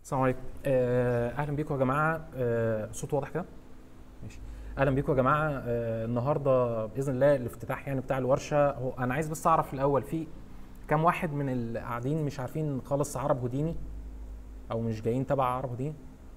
السلام عليكم آه، اهلا بيكم يا جماعه آه، صوت واضح كده ماشي اهلا بيكم يا جماعه آه، النهارده باذن الله الافتتاح يعني بتاع الورشه هو انا عايز بس اعرف الاول في كام واحد من اللي قاعدين مش عارفين خالص عرب هوديني او مش جايين تبع عرب هوديني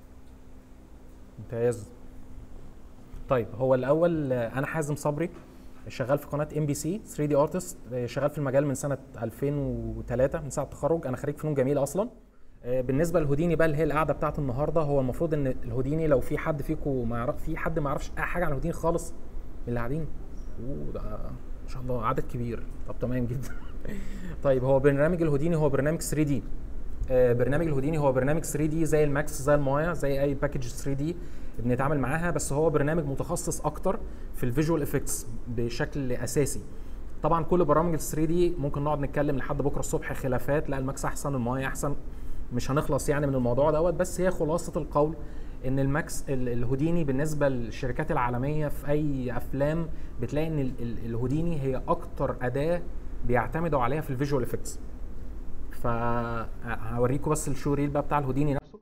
ممتاز طيب هو الاول آه، انا حازم صبري شغال في قناه ام بي سي 3 دي ارتست شغال في المجال من سنه 2003 من ساعه التخرج انا خريج فنون جميله اصلا آه، بالنسبه للهوديني بقى اللي هي القعده بتاعت النهارده هو المفروض ان الهوديني لو في حد فيكم ما يعرف في حد ما يعرفش اي حاجه عن الهوديني خالص من اللي قاعدين اوه ده ما شاء الله عدد كبير طب تمام جدا طيب هو برنامج الهوديني هو برنامج 3 دي برنامج الهوديني هو برنامج 3 دي زي الماكس زي المايا زي اي باكج 3 دي بنتعامل معاها بس هو برنامج متخصص اكتر في الفيجوال افكتس بشكل اساسي طبعا كل برامج ال 3 دي ممكن نقعد نتكلم لحد بكره الصبح خلافات لا الماكس احسن المايا احسن مش هنخلص يعني من الموضوع دوت بس هي خلاصه القول ان الماكس ال- الهوديني بالنسبه للشركات العالميه في اي افلام بتلاقي ان ال- ال- الهوديني هي اكتر اداه بيعتمدوا عليها في الفيجوال افكتس فهوريكم بس الشو ريل بقى بتاع الهوديني نفسه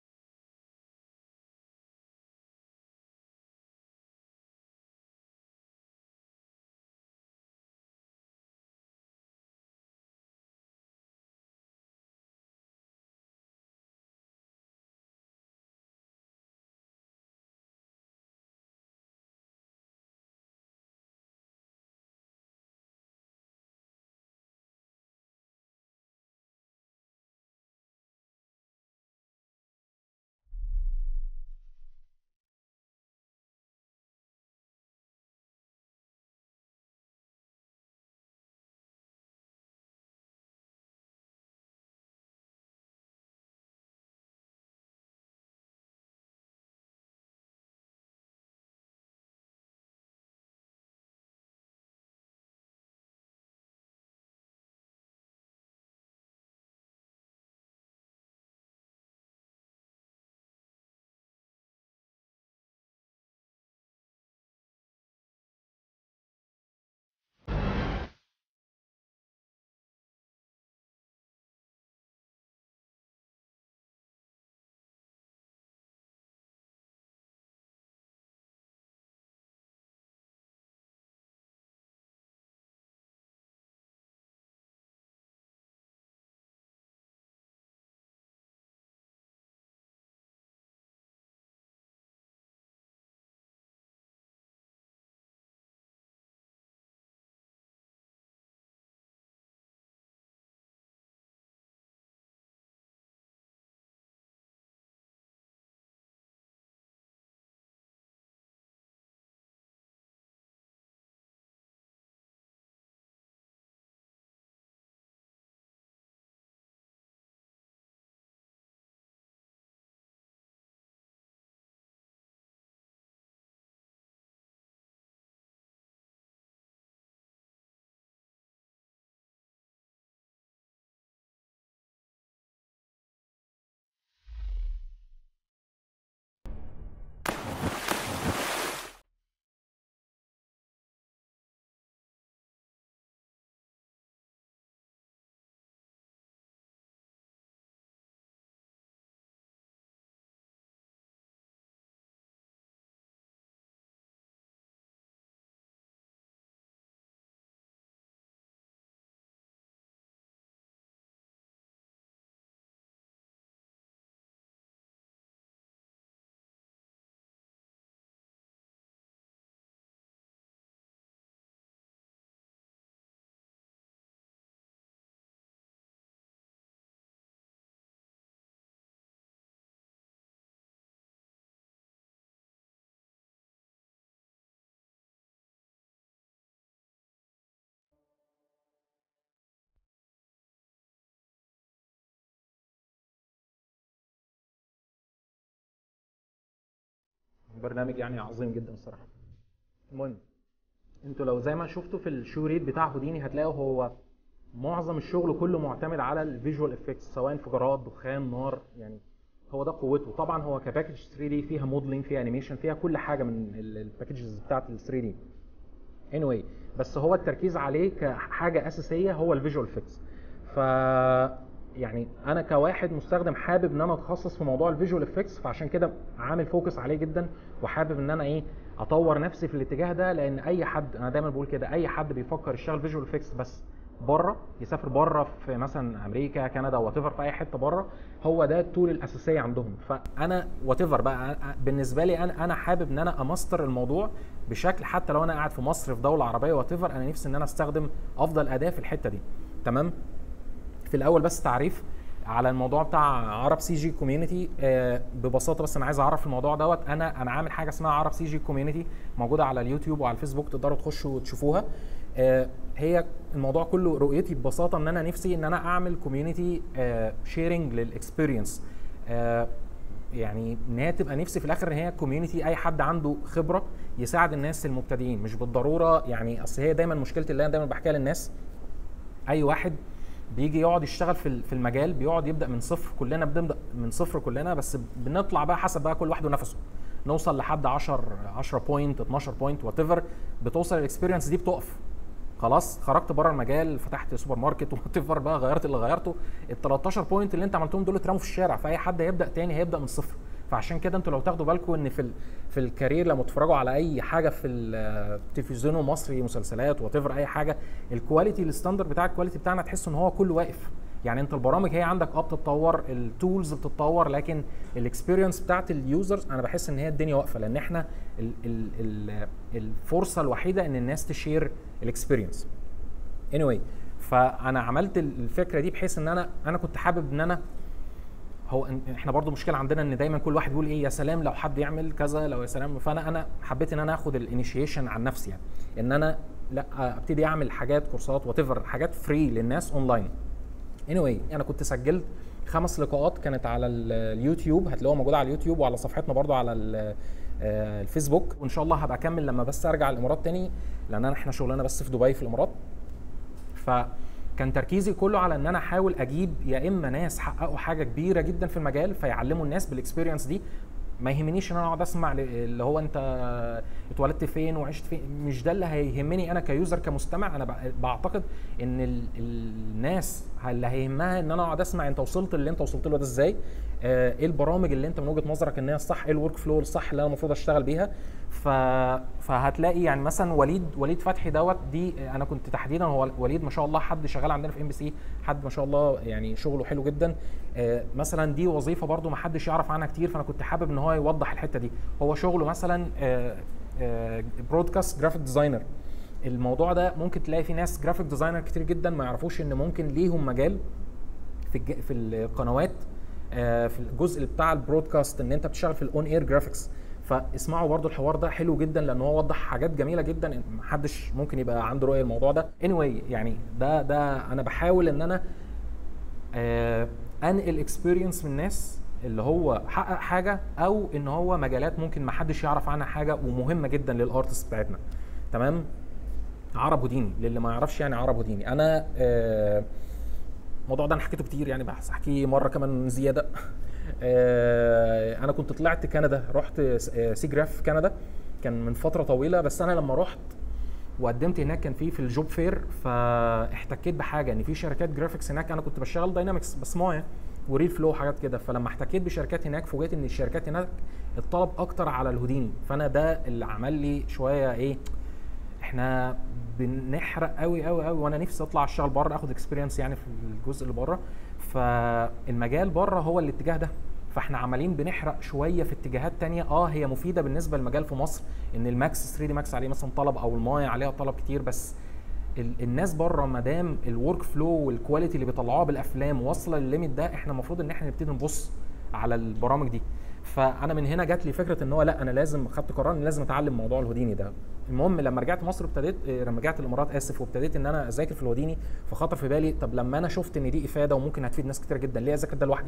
برنامج يعني عظيم جدا الصراحه المهم انتوا لو زي ما شفتوا في الشو ريت بتاع هوديني هتلاقوا هو معظم الشغل كله معتمد على الفيجوال افكتس سواء انفجارات دخان نار يعني هو ده قوته طبعا هو كباكج 3 دي فيها موديلنج فيها انيميشن فيها كل حاجه من الباكجز بتاعت ال 3 دي anyway بس هو التركيز عليه كحاجه اساسيه هو الفيجوال افكتس ف يعني انا كواحد مستخدم حابب ان انا اتخصص في موضوع الفيجوال افكتس فعشان كده عامل فوكس عليه جدا وحابب ان انا ايه اطور نفسي في الاتجاه ده لان اي حد انا دايما بقول كده اي حد بيفكر يشتغل فيجوال افكتس بس بره يسافر بره في مثلا امريكا كندا وات في اي حته بره هو ده التول الاساسيه عندهم فانا وات بقى بالنسبه لي انا انا حابب ان انا اماستر الموضوع بشكل حتى لو انا قاعد في مصر في دوله عربيه وات انا نفسي ان انا استخدم افضل اداه في الحته دي تمام في الاول بس تعريف على الموضوع بتاع عرب سي جي كوميونتي ببساطه بس انا عايز اعرف الموضوع دوت انا انا عامل حاجه اسمها عرب سي جي كوميونتي موجوده على اليوتيوب وعلى الفيسبوك تقدروا تخشوا وتشوفوها آه، هي الموضوع كله رؤيتي ببساطه ان انا نفسي ان انا اعمل كوميونتي شيرنج للاكسبيرينس يعني ان هي تبقى نفسي في الاخر ان هي كوميونتي اي حد عنده خبره يساعد الناس المبتدئين مش بالضروره يعني اصل هي دايما مشكلتي اللي انا دايما بحكيها للناس اي واحد بيجي يقعد يشتغل في في المجال بيقعد يبدا من صفر كلنا بنبدا من صفر كلنا بس بنطلع بقى حسب بقى كل واحد ونفسه نوصل لحد 10 10 بوينت 12 بوينت وات ايفر بتوصل الاكسبيرينس دي بتقف خلاص خرجت بره المجال فتحت سوبر ماركت وات ايفر بقى غيرت اللي غيرته ال 13 بوينت اللي انت عملتهم دول اترموا في الشارع فاي حد هيبدا تاني هيبدا من الصفر فعشان كده انتوا لو تاخدوا بالكم ان في في الكارير لما تتفرجوا على اي حاجه في التلفزيون المصري مسلسلات وات اي حاجه الكواليتي الستاندرد بتاع الكواليتي بتاعنا تحس ان هو كله واقف يعني انت البرامج هي عندك اه بتتطور التولز بتتطور لكن الاكسبيرينس بتاعت اليوزرز انا بحس ان هي الدنيا واقفه لان احنا ال ال ال الفرصه الوحيده ان الناس تشير الاكسبيرينس anyway فانا عملت الفكره دي بحيث ان انا انا كنت حابب ان انا هو احنا برضو مشكله عندنا ان دايما كل واحد يقول ايه يا سلام لو حد يعمل كذا لو يا سلام فانا انا حبيت ان انا اخد الانيشيشن عن نفسي يعني ان انا لا ابتدي اعمل حاجات كورسات وات حاجات فري للناس اونلاين anyway انا كنت سجلت خمس لقاءات كانت على اليوتيوب هتلاقوها موجوده على اليوتيوب وعلى صفحتنا برضو على الفيسبوك وان شاء الله هبقى اكمل لما بس ارجع الامارات تاني لان احنا شغلنا بس في دبي في الامارات فكان تركيزي كله على ان انا احاول اجيب يا اما ناس حققوا حاجه كبيره جدا في المجال فيعلموا الناس بالاكسبيرينس دي ما يهمنيش ان انا اقعد اسمع اللي هو انت اتولدت فين وعشت فين مش ده اللي هيهمني انا كيوزر كمستمع انا بعتقد ان الناس اللي هيهمها ان انا اقعد اسمع انت وصلت اللي انت وصلت له ده ازاي آه، ايه البرامج اللي انت من وجهه نظرك ان هي الصح ايه الورك فلو الصح اللي انا المفروض اشتغل بيها ف... فهتلاقي يعني مثلا وليد وليد فتحي دوت دي انا كنت تحديدا هو وليد ما شاء الله حد شغال عندنا في ام بي سي حد ما شاء الله يعني شغله حلو جدا آه، مثلا دي وظيفه برده ما حدش يعرف عنها كتير فانا كنت حابب ان هو يوضح الحته دي هو شغله مثلا برودكاست جرافيك ديزاينر الموضوع ده ممكن تلاقي في ناس جرافيك ديزاينر كتير جدا ما يعرفوش ان ممكن ليهم مجال في الج... في القنوات آه، في الجزء بتاع البرودكاست ان انت بتشتغل في الاون اير جرافيكس فاسمعوا برضو الحوار ده حلو جدا لان هو وضح حاجات جميله جدا محدش ممكن يبقى عنده رؤيه الموضوع ده anyway يعني ده ده انا بحاول ان انا آه انقل اكسبيرينس من الناس اللي هو حقق حاجه او ان هو مجالات ممكن ما حدش يعرف عنها حاجه ومهمه جدا للارتست بتاعتنا تمام عرب هوديني للي ما يعرفش يعني عرب هوديني انا آه الموضوع ده انا حكيته كتير يعني بحس احكيه مره كمان زياده آه انا كنت طلعت كندا رحت سي جراف كندا كان من فتره طويله بس انا لما رحت وقدمت هناك كان في في الجوب فير فاحتكيت بحاجه ان في شركات جرافيكس هناك انا كنت بشتغل داينامكس بصمايه وريل فلو حاجات كده فلما احتكيت بشركات هناك فوجئت ان الشركات هناك الطلب اكتر على الهوديني فانا ده اللي عمل لي شويه ايه احنا بنحرق قوي قوي قوي وانا نفسي اطلع اشتغل بره اخد اكسبيرينس يعني في الجزء اللي بره فالمجال بره هو الاتجاه ده فاحنا عمالين بنحرق شويه في اتجاهات تانية اه هي مفيده بالنسبه للمجال في مصر ان الماكس 3 دي ماكس عليه مثلا طلب او المايه عليها طلب كتير بس الناس بره ما دام الورك فلو والكواليتي اللي بيطلعوها بالافلام واصله للليميت ده احنا المفروض ان احنا نبتدي نبص على البرامج دي فانا من هنا جات لي فكره ان هو لا انا لازم خدت قرار ان لازم اتعلم موضوع الهوديني ده المهم لما رجعت مصر ابتديت آه، لما رجعت الامارات اسف وابتديت ان انا اذاكر في الهوديني فخطر في بالي طب لما انا شفت ان دي افاده وممكن هتفيد ناس كتير جدا ليه اذاكر ده لوحدي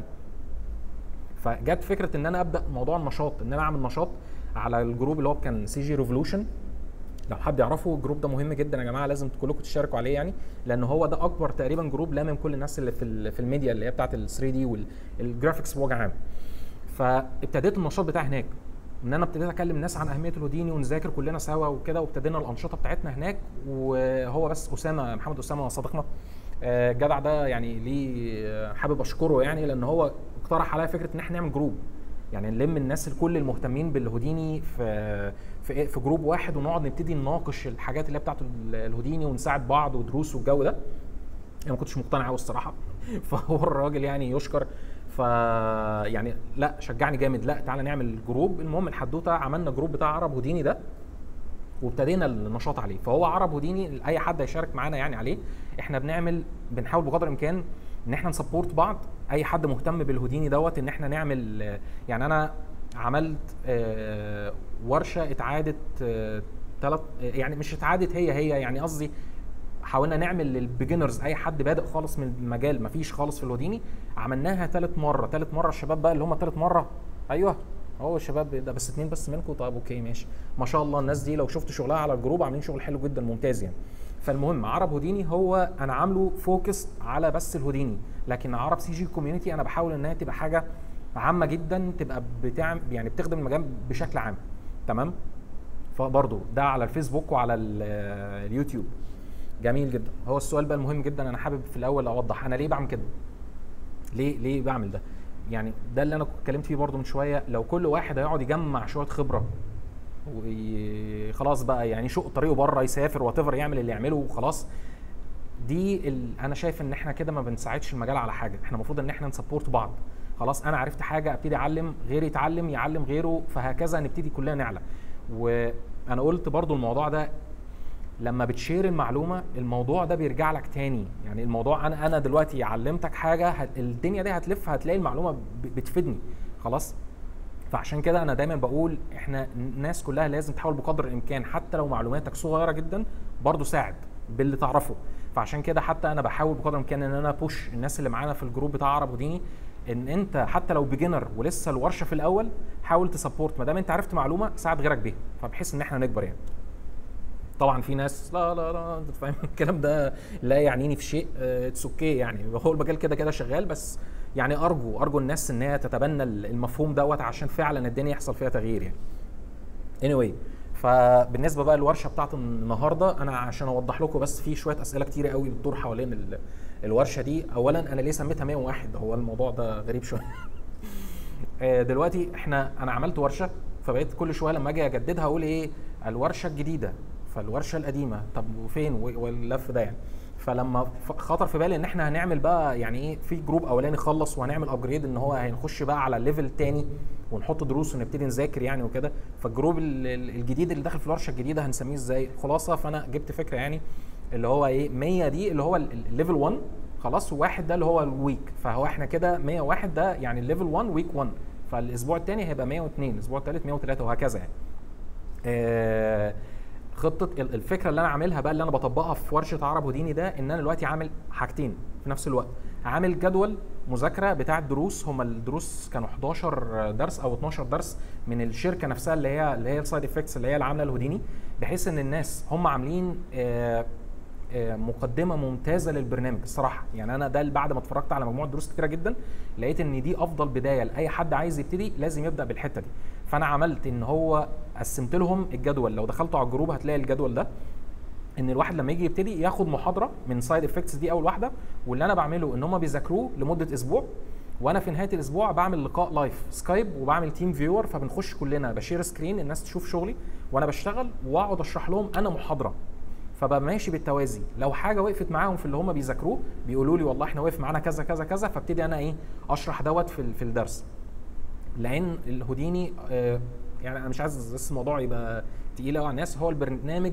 فجت فكره ان انا ابدا موضوع النشاط ان انا اعمل نشاط على الجروب اللي هو كان سي جي ريفولوشن لو حد يعرفه الجروب ده مهم جدا يا جماعه لازم كلكم تشتركوا عليه يعني لان هو ده اكبر تقريبا جروب لامم كل الناس اللي في في الميديا اللي هي بتاعت ال 3 دي والجرافيكس بوجه عام فابتديت النشاط بتاعي هناك ان انا ابتديت اكلم ناس عن اهميه الهوديني ونذاكر كلنا سوا وكده وابتدينا الانشطه بتاعتنا هناك وهو بس اسامه محمد اسامه صديقنا آه، الجدع ده يعني ليه آه، حابب اشكره يعني لان هو اقترح عليا فكره ان احنا نعمل جروب يعني نلم الناس الكل المهتمين بالهوديني في في في جروب واحد ونقعد نبتدي نناقش الحاجات اللي هي بتاعت ال- الهوديني ونساعد بعض ودروس والجو ده انا ما كنتش مقتنع قوي الصراحه فهو الراجل يعني يشكر ف يعني لا شجعني جامد لا تعالى نعمل جروب المهم الحدوته عملنا جروب بتاع عرب هوديني ده وابتدينا النشاط عليه فهو عرب هوديني اي حد هيشارك معانا يعني عليه احنا بنعمل بنحاول بقدر الامكان ان احنا نسبورت بعض اي حد مهتم بالهوديني دوت ان احنا نعمل آه، يعني انا عملت آه، ورشه اتعادت ثلاث يعني مش اتعادت هي هي يعني قصدي حاولنا نعمل للبيجنرز اي حد بادئ خالص من المجال مفيش خالص في الهوديني عملناها ثالث مره ثالث مره الشباب بقى اللي هم ثالث مره ايوه هو الشباب ده بس اتنين بس منكم طب اوكي ماشي ما شاء الله الناس دي لو شفت شغلها على الجروب عاملين شغل حلو جدا ممتاز يعني فالمهم عرب هوديني هو انا عامله فوكس على بس الهوديني لكن عرب سي جي كوميونتي انا بحاول انها تبقى حاجه عامه جدا تبقى بتعمل يعني بتخدم المجال بشكل عام تمام فبرضه ده على الفيسبوك وعلى ال- اليوتيوب جميل جدا هو السؤال بقى المهم جدا انا حابب في الاول اوضح انا ليه بعمل كده ليه ليه بعمل ده يعني ده اللي انا اتكلمت فيه برضو من شويه لو كل واحد هيقعد يجمع شويه خبره وخلاص بقى يعني شق طريقه بره يسافر وات يعمل اللي يعمله وخلاص دي ال... انا شايف ان احنا كده ما بنساعدش المجال على حاجه احنا المفروض ان احنا نسبورت بعض خلاص انا عرفت حاجه ابتدي اعلم غيري يتعلم يعلم غيره فهكذا نبتدي كلنا نعلى وانا قلت برضو الموضوع ده لما بتشير المعلومه الموضوع ده بيرجع لك تاني يعني الموضوع انا انا دلوقتي علمتك حاجه هت... الدنيا دي هتلف هتلاقي المعلومه ب... بتفيدني خلاص فعشان كده انا دايما بقول احنا الناس كلها لازم تحاول بقدر الامكان حتى لو معلوماتك صغيره جدا برضو ساعد باللي تعرفه فعشان كده حتى انا بحاول بقدر الامكان ان انا بوش الناس اللي معانا في الجروب بتاع عرب وديني ان انت حتى لو بيجنر ولسه الورشه في الاول حاول تسبورت ما دام انت عرفت معلومه ساعد غيرك بيها فبحيث ان احنا نكبر يعني طبعا في ناس لا لا لا انت فاهم الكلام ده لا يعنيني في شيء اتس اوكي يعني هو المجال كده كده شغال بس يعني ارجو ارجو الناس ان هي تتبنى المفهوم دوت عشان فعلا الدنيا يحصل فيها تغيير يعني anyway فبالنسبه بقى للورشه بتاعت النهارده انا عشان اوضح لكم بس في شويه اسئله كتيره قوي بتدور حوالين ال- الورشه دي اولا انا ليه سميتها 101 هو الموضوع ده غريب شويه آه، دلوقتي احنا انا عملت ورشه فبقيت كل شويه لما اجي اجددها اقول ايه الورشه الجديده فالورشه القديمه طب وفين و- واللف ده يعني فلما ف- خطر في بالي ان احنا هنعمل بقى يعني ايه في جروب اولاني خلص وهنعمل ابجريد ان هو هنخش بقى على الليفل تاني ونحط دروس ونبتدي نذاكر يعني وكده فالجروب ال- ال- الجديد اللي داخل في الورشه الجديده هنسميه ازاي خلاصه فانا جبت فكره يعني اللي هو ايه 100 دي اللي هو الليفل 1 خلاص وواحد ده اللي هو الويك فهو احنا كده 101 ده يعني الليفل 1 ويك 1 فالاسبوع الثاني هيبقى 102 الاسبوع الثالث 103 وهكذا يعني آه، خطه ال- الفكره اللي انا عاملها بقى اللي انا بطبقها في ورشه عرب وديني ده ان انا دلوقتي عامل حاجتين في نفس الوقت عامل جدول مذاكره بتاع الدروس هم الدروس كانوا 11 درس او 12 درس من الشركه نفسها اللي هي اللي هي السايد افكتس اللي هي اللي عامله الهوديني بحيث ان الناس هم عاملين آه، آه، مقدمه ممتازه للبرنامج الصراحه يعني انا ده اللي بعد ما اتفرجت على مجموعه دروس كتيره جدا لقيت ان دي افضل بدايه لاي حد عايز يبتدي لازم يبدا بالحته دي فانا عملت ان هو قسمت لهم الجدول لو دخلتوا على الجروب هتلاقي الجدول ده ان الواحد لما يجي يبتدي ياخد محاضره من سايد افكتس دي اول واحده واللي انا بعمله ان هم بيذاكروه لمده اسبوع وانا في نهايه الاسبوع بعمل لقاء لايف سكايب وبعمل تيم فيور فبنخش كلنا بشير سكرين الناس تشوف شغلي وانا بشتغل واقعد اشرح لهم انا محاضره فبقى ماشي بالتوازي لو حاجه وقفت معاهم في اللي هم بيذاكروه بيقولوا لي والله احنا وقف معانا كذا كذا كذا فابتدي انا ايه اشرح دوت في ال- في الدرس لان الهوديني آه، يعني انا مش عايز بس الموضوع يبقى تقيل قوي على الناس هو البرنامج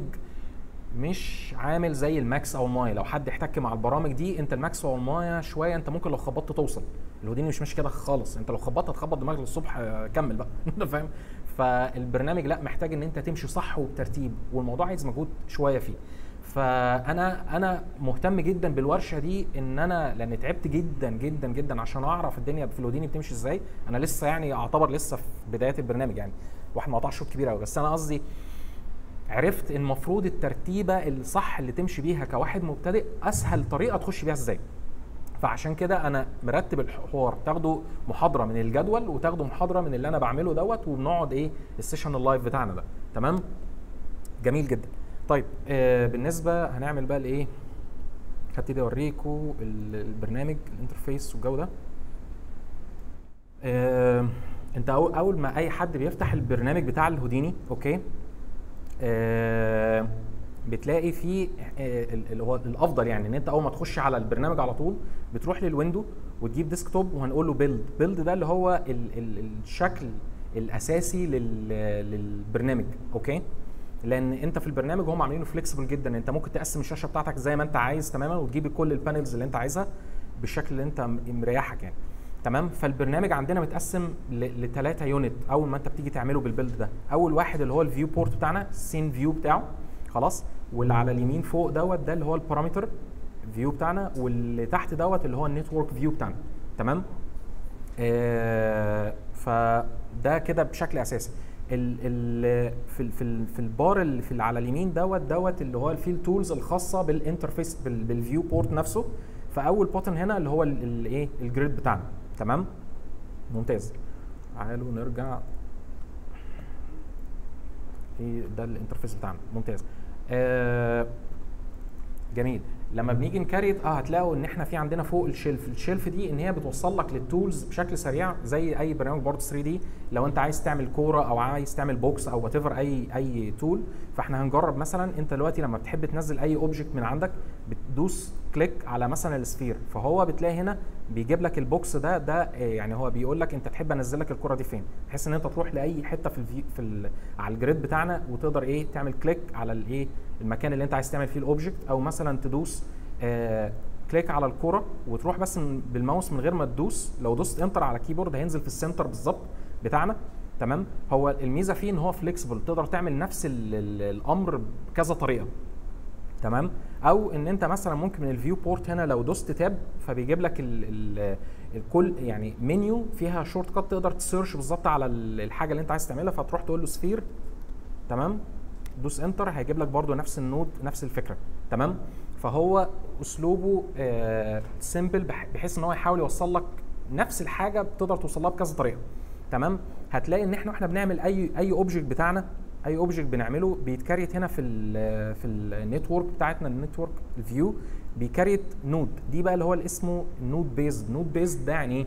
مش عامل زي الماكس او المايا لو حد احتك مع البرامج دي انت الماكس او المايا شويه انت ممكن لو خبطت توصل الهوديني مش ماشي كده خالص انت لو خبطت هتخبط دماغك للصبح آه، كمل بقى انت فاهم فالبرنامج لا محتاج ان انت تمشي صح وبترتيب والموضوع عايز مجهود شويه فيه فانا انا مهتم جدا بالورشه دي ان انا لان تعبت جدا جدا جدا عشان اعرف الدنيا في الهوديني بتمشي ازاي انا لسه يعني اعتبر لسه في بدايه البرنامج يعني واحد ما قطعش شوط كبير قوي بس انا قصدي عرفت المفروض الترتيبه الصح اللي تمشي بيها كواحد مبتدئ اسهل طريقه تخش بيها ازاي فعشان كده انا مرتب الحوار تاخدوا محاضره من الجدول وتاخدوا محاضره من اللي انا بعمله دوت وبنقعد ايه السيشن اللايف بتاعنا ده تمام جميل جدا طيب آه بالنسبه هنعمل بقى الايه هبتدي اوريكم ال- البرنامج الانترفيس والجو ده آه، انت أول, اول ما اي حد بيفتح البرنامج بتاع الهوديني اوكي آه، بتلاقي فيه آه، ال- اللي هو الافضل يعني ان انت اول ما تخش على البرنامج على طول بتروح للويندو وتجيب ديسكتوب وهنقول له بيلد بيلد ده اللي هو ال ال الشكل الاساسي لل للبرنامج اوكي لان انت في البرنامج هم عاملينه فليكسبل جدا انت ممكن تقسم الشاشه بتاعتك زي ما انت عايز تماما وتجيب كل البانلز اللي انت عايزها بالشكل اللي انت م- مريحك يعني تمام فالبرنامج عندنا متقسم لثلاثه يونت اول ما انت بتيجي تعمله بالبيلد ده اول واحد اللي هو الفيو بورت بتاعنا السين فيو بتاعه خلاص واللي على اليمين فوق دوت ده اللي هو البارامتر فيو بتاعنا واللي تحت دوت اللي هو النتورك فيو بتاعنا تمام آه فده كده بشكل اساسي ال ال في ال في ال في البار اللي في اللي على اليمين دوت دوت اللي هو الفيل تولز الخاصه بالانترفيس بال- بالفيو بورت نفسه فاول بوتن هنا اللي هو الايه الجريد بتاعنا تمام ممتاز تعالوا نرجع ايه ده الانترفيس بتاعنا ممتاز آه جميل لما بنيجي نكريت اه هتلاقوا ان احنا في عندنا فوق الشيلف الشيلف دي ان هي بتوصل لك للتولز بشكل سريع زي اي برنامج برضه 3 دي لو انت عايز تعمل كوره او عايز تعمل بوكس او وات اي اي تول فاحنا هنجرب مثلا انت دلوقتي لما بتحب تنزل اي اوبجكت من عندك بتدوس كليك على مثلا السفير فهو بتلاقي هنا بيجيب لك البوكس ده ده آه، يعني هو بيقول لك انت تحب انزل لك الكره دي فين بحيث ان انت تروح لاي حته في الفي في ال على الجريد بتاعنا وتقدر ايه تعمل كليك على الايه المكان اللي انت عايز تعمل فيه الاوبجكت او مثلا تدوس آه كليك على الكره وتروح بس من- بالماوس من غير ما تدوس لو دوست انتر على كيبورد هينزل في السنتر بالظبط بتاعنا تمام هو الميزه فيه ان هو فليكسبل تقدر تعمل نفس ال ال الامر بكذا طريقه تمام او ان انت مثلا ممكن من الفيو بورت هنا لو دوست تاب فبيجيب لك ال ال الكل يعني منيو فيها شورت كات تقدر تسيرش بالظبط على ال- الحاجه اللي انت عايز تعملها فتروح تقول له سفير تمام دوس انتر هيجيب لك برضو نفس النود نفس الفكره تمام فهو اسلوبه سيمبل بحيث ان هو يحاول يوصل لك نفس الحاجه بتقدر توصلها بكذا طريقه تمام هتلاقي ان احنا واحنا بنعمل اي اي اوبجكت بتاعنا اي اوبجكت بنعمله بيتكريت هنا في ال في النتورك بتاعتنا النتورك الفيو بيكريت نود دي بقى اللي هو اللي اسمه نود بيزد نود بيزد ده يعني ايه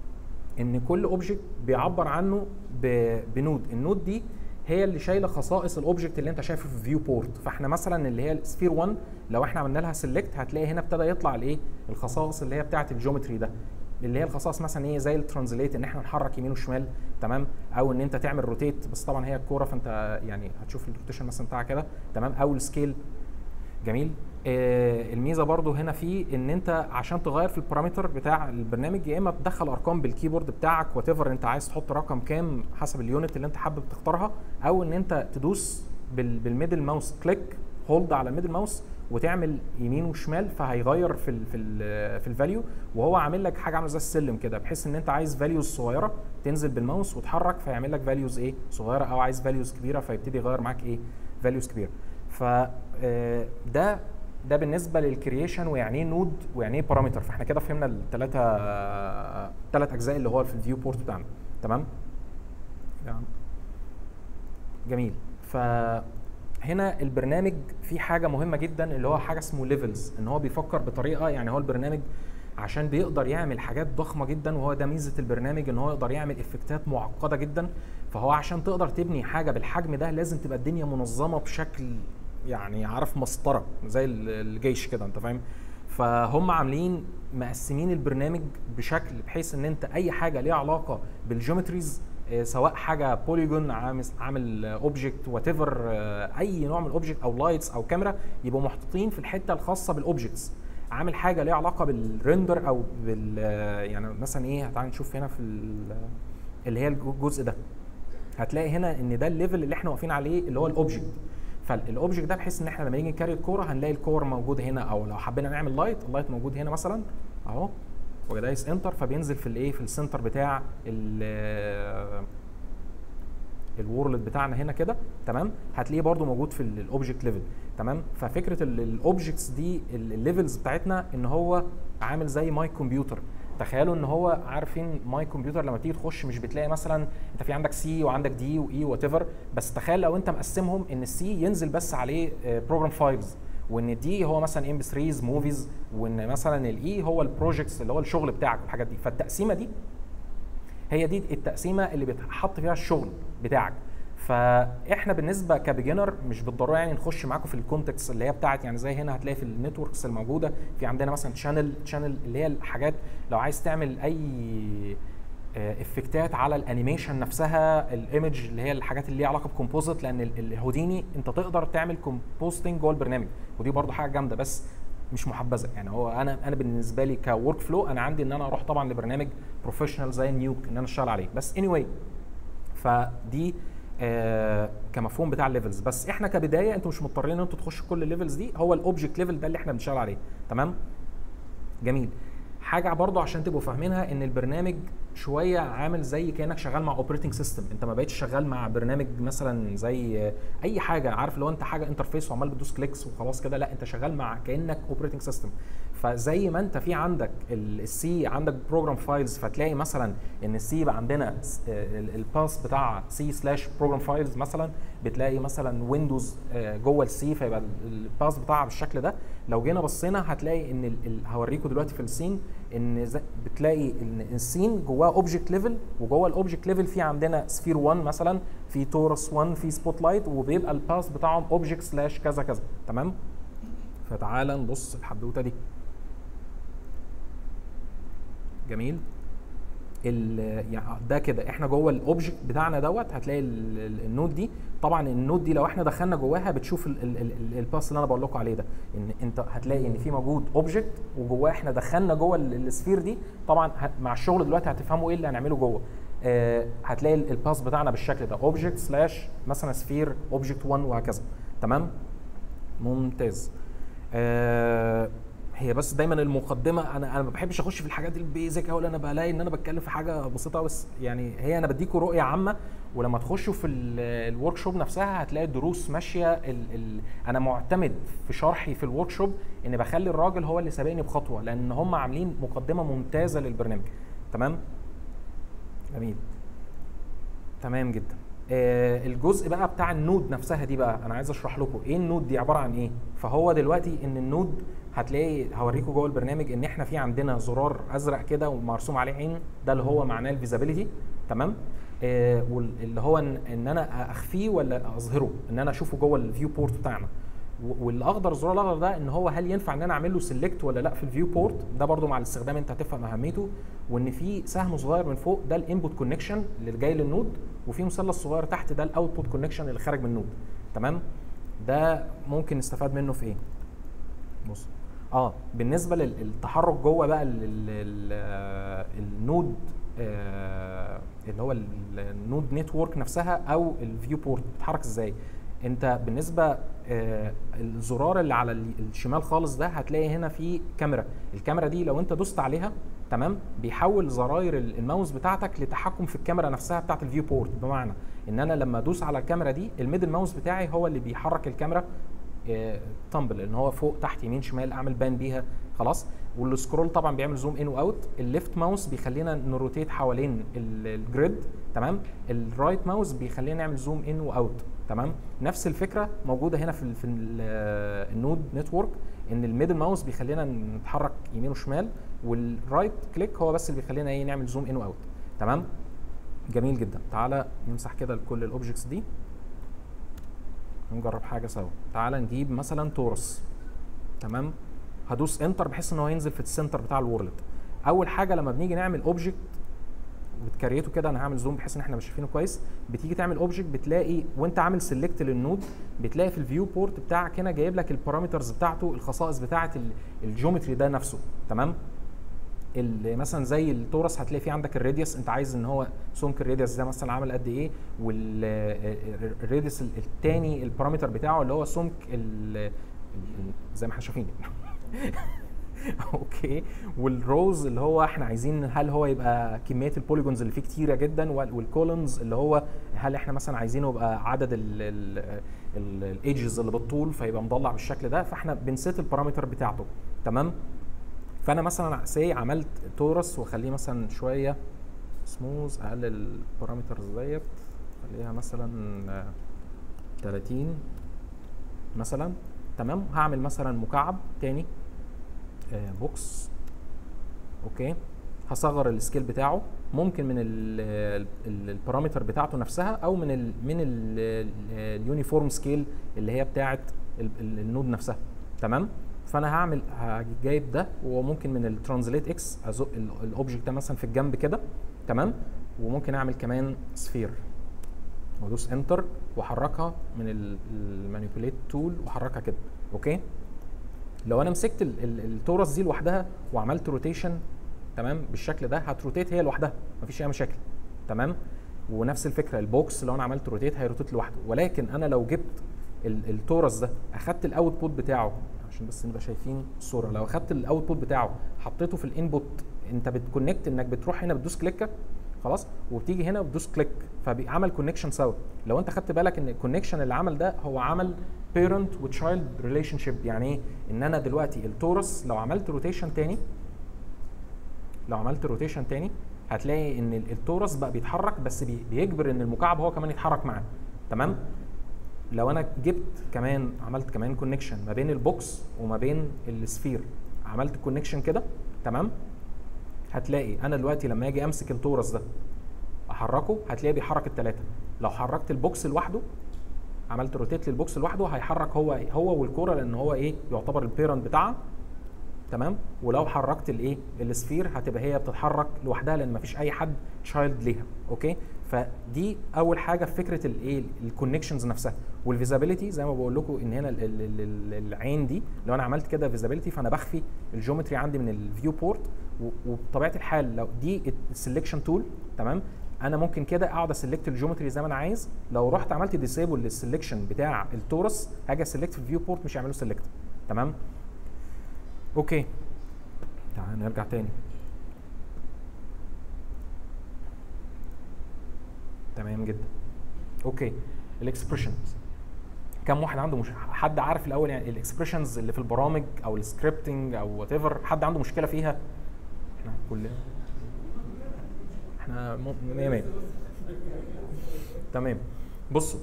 ان كل اوبجكت بيعبر عنه ب- بنود النود دي هي اللي شايله خصائص الاوبجكت اللي انت شايفه في فيو بورت فاحنا مثلا اللي هي السفير 1 لو احنا عملنا لها سيلكت هتلاقي هنا ابتدى يطلع الايه الخصائص اللي هي بتاعه الجيومتري ده اللي هي الخصائص مثلا ايه زي الترانزليت ان احنا نحرك يمين وشمال تمام او ان انت تعمل روتيت بس طبعا هي الكوره فانت يعني هتشوف الروتيشن مثلا بتاعها كده تمام او السكيل جميل آه الميزه برضو هنا في ان انت عشان تغير في البارامتر بتاع البرنامج يا اما تدخل ارقام بالكيبورد بتاعك وات انت عايز تحط رقم كام حسب اليونت اللي انت حابب تختارها او ان انت تدوس بال بالميدل ماوس كليك هولد على الميدل ماوس وتعمل يمين وشمال فهيغير في ال في ال في الفاليو وهو عامل لك حاجه عامله زي السلم كده بحيث ان انت عايز فاليوز صغيره تنزل بالماوس وتحرك فيعمل لك فاليوز ايه صغيره او عايز فاليوز كبيره فيبتدي يغير معاك ايه فاليوز كبيره ف آه، ده ده بالنسبه للكرييشن ويعني ايه نود ويعني ايه بارامتر فاحنا كده فهمنا الثلاثه ثلاث اجزاء اللي هو في الفيو بورت بتاعنا تمام نعم. جميل فهنا البرنامج فيه حاجه مهمه جدا اللي هو حاجه اسمه ليفلز ان هو بيفكر بطريقه يعني هو البرنامج عشان بيقدر يعمل حاجات ضخمه جدا وهو ده ميزه البرنامج ان هو يقدر يعمل افكتات معقده جدا فهو عشان تقدر تبني حاجه بالحجم ده لازم تبقى الدنيا منظمه بشكل يعني عارف مسطره زي ال- الجيش كده انت فاهم فهم عاملين مقسمين البرنامج بشكل بحيث ان انت اي حاجه ليها علاقه بالجيومتريز آه، سواء حاجه بوليجون عامل عامل اوبجكت وات ايفر اي نوع من الاوبجكت او لايتس او كاميرا يبقوا محطوطين في الحته الخاصه بالاوبجكتس عامل حاجه ليها علاقه بالريندر او بال آه، يعني مثلا ايه تعال نشوف هنا في ال- اللي هي الجزء ده هتلاقي هنا ان ده الليفل اللي احنا واقفين عليه اللي هو الاوبجكت فالاوبجكت ده بحيث ان احنا لما نيجي نكري الكوره هنلاقي الكور موجود هنا او لو حبينا نعمل لايت اللايت موجود هنا مثلا اهو ودايس انتر فبينزل في الايه في السنتر بتاع ال الورلد بتاعنا هنا كده تمام هتلاقيه برده موجود في الاوبجكت ليفل تمام ففكره الاوبجكتس دي الليفلز بتاعتنا ان هو عامل زي ماي كمبيوتر تخيلوا ان هو عارفين ماي كمبيوتر لما تيجي تخش مش بتلاقي مثلا انت في عندك سي وعندك دي واي وات ايفر بس تخيل لو انت مقسمهم ان السي ينزل بس عليه بروجرام فايلز وان الدي هو مثلا ام 3 موفيز وان مثلا الاي هو البروجكتس اللي هو الشغل بتاعك والحاجات دي فالتقسيمه دي هي دي التقسيمه اللي بيتحط فيها الشغل بتاعك فاحنا بالنسبه كبيجنر مش بالضروره يعني نخش معاكم في الكونتكست اللي هي بتاعت يعني زي هنا هتلاقي في النتوركس الموجوده في عندنا مثلا شانل شانل اللي هي الحاجات لو عايز تعمل اي افكتات على الانيميشن نفسها الايمج اللي هي الحاجات اللي ليها علاقه بكومبوزيت لان الهوديني انت تقدر تعمل كومبوستنج جوه البرنامج ودي برضو حاجه جامده بس مش محبذه يعني هو انا انا بالنسبه لي كورك فلو انا عندي ان انا اروح طبعا لبرنامج بروفيشنال زي نيوك ان انا اشتغل عليه بس اني anyway فدي آه كمفهوم بتاع الليفلز بس احنا كبدايه انتوا مش مضطرين ان انتوا تخشوا كل الليفلز دي هو الاوبجكت ليفل ده اللي احنا بنشتغل عليه تمام جميل حاجه برضو عشان تبقوا فاهمينها ان البرنامج شويه عامل زي كانك شغال مع اوبريتنج سيستم انت ما بقتش شغال مع برنامج مثلا زي اي حاجه عارف لو انت حاجه انترفيس وعمال بتدوس كليكس وخلاص كده لا انت شغال مع كانك اوبريتنج سيستم فزي ما انت في عندك السي عندك بروجرام فايلز فتلاقي مثلا ان السي يبقى عندنا الباس بتاع سي سلاش بروجرام فايلز مثلا بتلاقي مثلا ويندوز جوه السي فيبقى الباس بتاعها بالشكل ده لو جينا بصينا هتلاقي ان هوريكم دلوقتي في السين ان بتلاقي ان السين جواه اوبجكت ليفل وجوه الاوبجكت ليفل في عندنا سفير 1 مثلا في تورس 1 في سبوت لايت وبيبقى الباس بتاعهم اوبجكت سلاش كذا كذا تمام فتعالى نبص الحدوته دي جميل يعني ده كده احنا جوه الاوبجكت بتاعنا دوت هتلاقي النود دي طبعا النود دي لو احنا دخلنا جواها بتشوف الباس اللي انا بقول لكم عليه ده ان انت هتلاقي ان في موجود اوبجكت وجواه احنا دخلنا جوه السفير دي طبعا مع الشغل دلوقتي هتفهموا ايه اللي هنعمله جوه آه هتلاقي الباس بتاعنا بالشكل ده اوبجكت سلاش مثلا سفير اوبجكت 1 وهكذا تمام ممتاز آه هي بس دايما المقدمه انا انا ما بحبش اخش في الحاجات البيزك قوي انا بلاقي ان انا بتكلم في حاجه بسيطه بس يعني هي انا بديكوا رؤيه عامه ولما تخشوا في الورك شوب نفسها هتلاقي الدروس ماشيه ال ال انا معتمد في شرحي في الورك شوب ان بخلي الراجل هو اللي سابقني بخطوه لان هم عاملين مقدمه ممتازه للبرنامج تمام جميل تمام جدا آه الجزء بقى بتاع النود نفسها دي بقى انا عايز اشرح لكم ايه النود دي عباره عن ايه فهو دلوقتي ان النود هتلاقي هوريكم جوه البرنامج ان احنا في عندنا زرار ازرق كده ومرسوم عليه عين ده اللي هو معناه الفيزابيليتي تمام آه واللي هو ان, ان انا اخفيه ولا اظهره ان انا اشوفه جوه الفيو بورت بتاعنا والاخضر الزرار الاخضر ده ان هو هل ينفع ان انا اعمل له سيلكت ولا لا في الفيو بورت ده برده مع الاستخدام انت هتفهم اهميته وان في سهم صغير من فوق ده الانبوت كونكشن اللي جاي للنود وفي مثلث صغير تحت ده الاوتبوت كونكشن اللي خارج من النود تمام ده ممكن نستفاد منه في ايه بص اه بالنسبه للتحرك جوه بقى النود آه اللي هو النود نتورك نفسها او الفيو بورت بتتحرك ازاي انت بالنسبه آه الزرار اللي على الشمال خالص ده هتلاقي هنا في كاميرا الكاميرا دي لو انت دوست عليها تمام بيحول زراير الماوس بتاعتك لتحكم في الكاميرا نفسها بتاعت الفيو بورت بمعنى ان انا لما ادوس على الكاميرا دي الميدل ماوس بتاعي هو اللي بيحرك الكاميرا تمبل ان هو فوق تحت يمين شمال اعمل بان بيها خلاص والسكرول طبعا بيعمل زوم ان واوت الليفت ماوس بيخلينا نروتيت حوالين الجريد تمام الرايت ماوس بيخلينا نعمل زوم ان واوت تمام نفس الفكره موجوده هنا في في النود نتورك ان الميدل ماوس بيخلينا نتحرك يمين وشمال والرايت كليك هو بس اللي بيخلينا ايه نعمل زوم ان واوت تمام جميل جدا تعالى نمسح كده كل الاوبجكتس دي نجرب حاجه سوا تعالى نجيب مثلا تورس تمام هدوس انتر بحيث ان هو ينزل في السنتر بتاع الورلد اول حاجه لما بنيجي نعمل اوبجكت وتكريته كده انا هعمل زوم بحيث ان احنا مش شايفينه كويس بتيجي تعمل اوبجكت بتلاقي وانت عامل سيلكت للنود بتلاقي في الفيو بورت بتاعك هنا جايب لك البارامترز بتاعته الخصائص بتاعه الجيومتري ده نفسه تمام مثلا زي التورس هتلاقي في عندك الراديوس انت عايز ان هو سمك الراديوس ده مثلا عامل قد ايه والراديوس الثاني البارامتر بتاعه اللي هو سمك زي ما احنا شايفين اوكي والروز اللي هو احنا عايزين هل هو يبقى كميه البوليجونز اللي فيه كتيره جدا والكولونز اللي هو هل احنا مثلا عايزينه يبقى عدد الايدجز اللي بالطول فيبقى مضلع بالشكل ده فاحنا بنسيت البارامتر بتاعته تمام فانا مثلا سي عملت تورس واخليه مثلا شويه سموز اقلل البارامترز ديت خليها مثلا 30 مثلا تمام هعمل مثلا مكعب تاني آه بوكس اوكي هصغر السكيل بتاعه ممكن من البارامتر بتاعته نفسها او من ال من اليونيفورم سكيل اللي هي بتاعه النود نفسها تمام فانا هعمل هاجي جايب ده وممكن من الترانزليت اكس ازق الاوبجكت ده مثلا في الجنب كده تمام وممكن اعمل كمان سفير وادوس انتر واحركها من المانيبيوليت تول واحركها كده اوكي لو انا مسكت التورس دي لوحدها وعملت روتيشن تمام بالشكل ده هتروتيت هي لوحدها مفيش اي مشاكل تمام ونفس الفكره البوكس لو انا عملت روتيت هيروتيت لوحده ولكن انا لو جبت التورس ده اخدت الاوتبوت بتاعه عشان بس نبقى شايفين الصوره لو اخدت الاوتبوت بتاعه حطيته في الانبوت انت بتكونكت انك بتروح هنا بتدوس كليكه خلاص وبتيجي هنا وبتدوس كليك فعمل كونكشن سوا لو انت خدت بالك ان الكونكشن اللي عمل ده هو عمل بيرنت وتشايلد ريليشن شيب يعني ايه ان انا دلوقتي التورس لو عملت روتيشن تاني لو عملت روتيشن تاني هتلاقي ان التورس بقى بيتحرك بس بيجبر ان المكعب هو كمان يتحرك معاه تمام لو انا جبت كمان عملت كمان كونكشن ما بين البوكس وما بين السفير عملت كونكشن كده تمام هتلاقي انا دلوقتي لما اجي امسك التورس ده احركه هتلاقيه بيحرك الثلاثه لو حركت البوكس لوحده عملت روتيت للبوكس لوحده هيحرك هو هو والكوره لان هو ايه يعتبر البيرنت بتاعها تمام ولو حركت الايه السفير هتبقى هي بتتحرك لوحدها لان مفيش اي حد تشايلد ليها اوكي فدي اول حاجه في فكره الايه الكونكشنز نفسها والفيزابيلتي زي ما بقول لكم ان هنا ال ال ال العين دي لو انا عملت كده فيزابيلتي فانا بخفي الجيومتري عندي من الفيو بورت وبطبيعه الحال لو دي السلكشن تول تمام انا ممكن كده اقعد اسلكت الجيومتري زي ما انا عايز لو رحت عملت ديسيبل للسلكشن بتاع التورس هاجي اسلكت في الفيو بورت مش هيعملوا سلكت تمام اوكي تعال نرجع تاني تمام جدا اوكي الاكسبريشنز كم واحد عنده مش حد عارف الاول يعني الاكسبريشنز اللي في البرامج او السكريبتنج او وات ايفر حد عنده مشكله فيها احنا كلنا احنا 100 100 تمام بصوا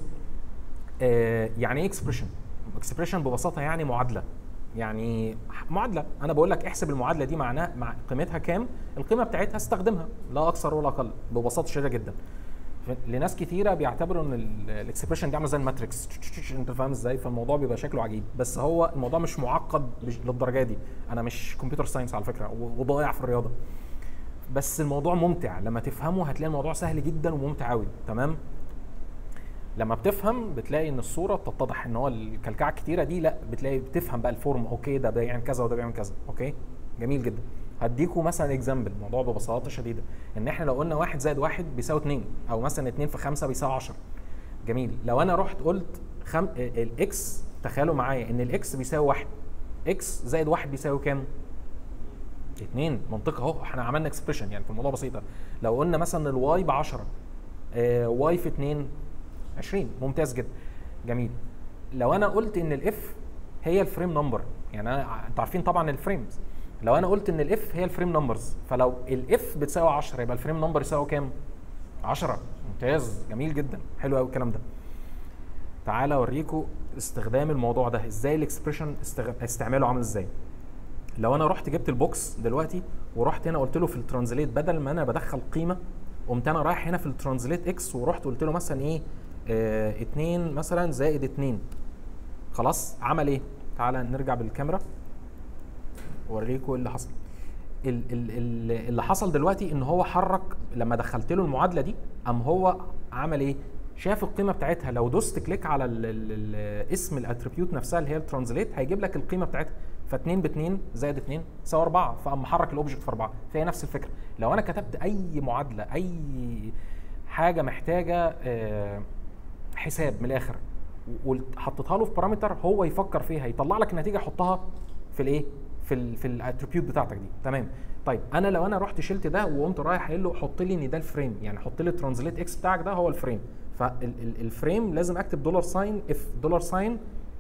آه يعني ايه اكسبريشن اكسبريشن ببساطه يعني معادله يعني معادله انا بقول لك احسب المعادله دي معناها مع قيمتها كام القيمه بتاعتها استخدمها لا اكثر ولا اقل ببساطه شديده جدا لناس كتيره بيعتبروا ان الاكسبريشن دي عامله زي الماتريكس انت فاهم ازاي فالموضوع بيبقى شكله عجيب بس هو الموضوع مش معقد للدرجه دي انا مش كمبيوتر ساينس على فكره وضايع في الرياضه بس الموضوع ممتع لما تفهمه هتلاقي الموضوع سهل جدا وممتع قوي تمام لما بتفهم بتلاقي ان الصوره بتتضح ان هو الكلكعه الكتيره دي لا بتلاقي بتفهم بقى الفورم اوكي ده بيعمل كذا وده بيعمل كذا اوكي جميل جدا هديكم مثلا اكزامبل الموضوع ببساطه شديده ان احنا لو قلنا واحد زائد واحد بيساوي 2 او مثلا 2 في 5 بيساوي 10 جميل لو انا رحت قلت خم... الاكس تخيلوا معايا ان الاكس بيساوي 1 اكس زائد 1 بيساوي كام؟ 2 منطقي اهو احنا عملنا اكسبريشن يعني في الموضوع بسيطه لو قلنا مثلا الواي ب 10 آه واي في 2 20 ممتاز جدا جميل لو انا قلت ان الاف هي الفريم نمبر يعني انا انتوا عارفين طبعا الفريمز لو انا قلت ان الاف هي الفريم نمبرز فلو الاف بتساوي 10 يبقى الفريم نمبر يساوي كام 10 ممتاز جميل جدا حلو قوي الكلام ده تعالى اوريكم استخدام الموضوع ده ازاي الاكسبريشن استغ... استعماله عامل ازاي لو انا رحت جبت البوكس دلوقتي ورحت هنا قلت له في الترانزليت بدل ما انا بدخل قيمه قمت انا رايح هنا في الترانزليت اكس ورحت قلت له مثلا ايه 2 آه مثلا زائد 2 خلاص عمل ايه تعالى نرجع بالكاميرا اوريكم اللي حصل ال ال اللي حصل دلوقتي ان هو حرك لما دخلت له المعادله دي قام هو عمل ايه شاف القيمه بتاعتها لو دوست كليك على ال ال اسم الاتريبيوت نفسها اللي هي الترانزليت هيجيب لك القيمه بتاعتها ف2 ب 2 زائد 2 يساوي 4 فقام محرك الاوبجكت في 4 فهي نفس الفكره لو انا كتبت اي معادله اي حاجه محتاجه حساب من الاخر وحطيتها له في بارامتر هو يفكر فيها يطلع لك النتيجه يحطها في الايه في ال في الاتريبيوت بتاعتك دي تمام طيب انا لو انا رحت شلت ده وقمت رايح قايل له حط لي ان ده الفريم يعني حط لي الترانزليت اكس بتاعك ده هو الفريم فالفريم لازم اكتب دولار ساين اف دولار ساين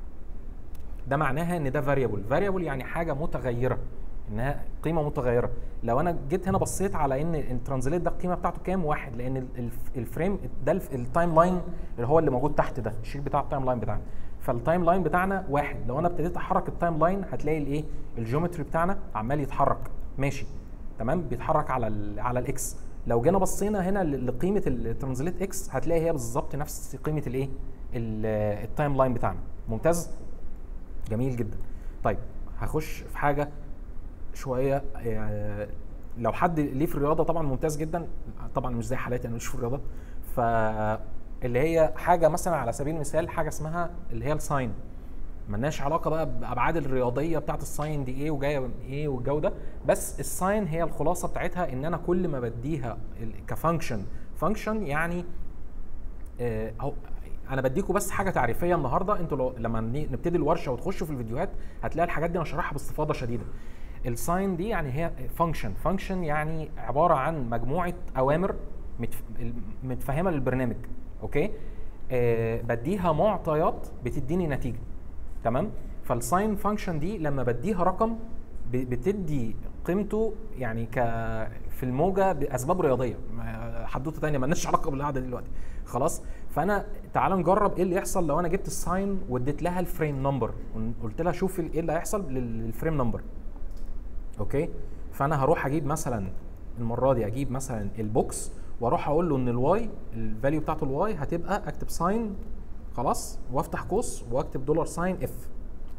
ده معناها ان ده فاريبل فاريبل يعني حاجه متغيره انها قيمه متغيره لو انا جيت هنا بصيت على ان الترانزليت ده القيمه بتاعته كام واحد لان الفريم ده التايم لاين اللي هو اللي موجود تحت ده الشيت بتاع التايم لاين بتاعنا فالتايم لاين بتاعنا واحد لو انا ابتديت احرك التايم لاين هتلاقي الايه الجيومتري بتاعنا عمال يتحرك ماشي تمام بيتحرك على ال على الاكس لو جينا بصينا هنا ل- لقيمه الترانزليت اكس هتلاقي هي بالظبط نفس قيمه الايه ال- التايم لاين بتاعنا ممتاز جميل جدا طيب هخش في حاجه شويه آه، لو حد ليه في الرياضه طبعا ممتاز جدا طبعا مش زي حالاتي انا مش في الرياضه ف اللي هي حاجه مثلا على سبيل المثال حاجه اسمها اللي هي الساين ملناش علاقه بقى بابعاد الرياضيه بتاعت الساين دي ايه وجايه من ايه والجو ده بس الساين هي الخلاصه بتاعتها ان انا كل ما بديها ال- كفانكشن فانكشن يعني آه، أو انا بديكوا بس حاجه تعريفيه النهارده انتوا لو لما ن- نبتدي الورشه وتخشوا في الفيديوهات هتلاقي الحاجات دي انا شرحها باستفاضه شديده الساين دي يعني هي فانكشن فانكشن يعني عباره عن مجموعه اوامر متف- متفهمه للبرنامج اوكي آه بديها معطيات بتديني نتيجه تمام فالساين فانكشن دي لما بديها رقم ب- بتدي قيمته يعني ك في الموجه باسباب رياضيه ما- حدوته تانية مالناش علاقه بالقعده دي دلوقتي خلاص فانا تعال نجرب ايه اللي يحصل لو انا جبت الساين واديت لها الفريم نمبر قلت لها شوف ايه اللي هيحصل لل- للفريم نمبر اوكي فانا هروح اجيب مثلا المره دي اجيب مثلا البوكس واروح اقول له ان الواي الفاليو بتاعته الواي هتبقى اكتب ساين خلاص وافتح قوس واكتب دولار ساين اف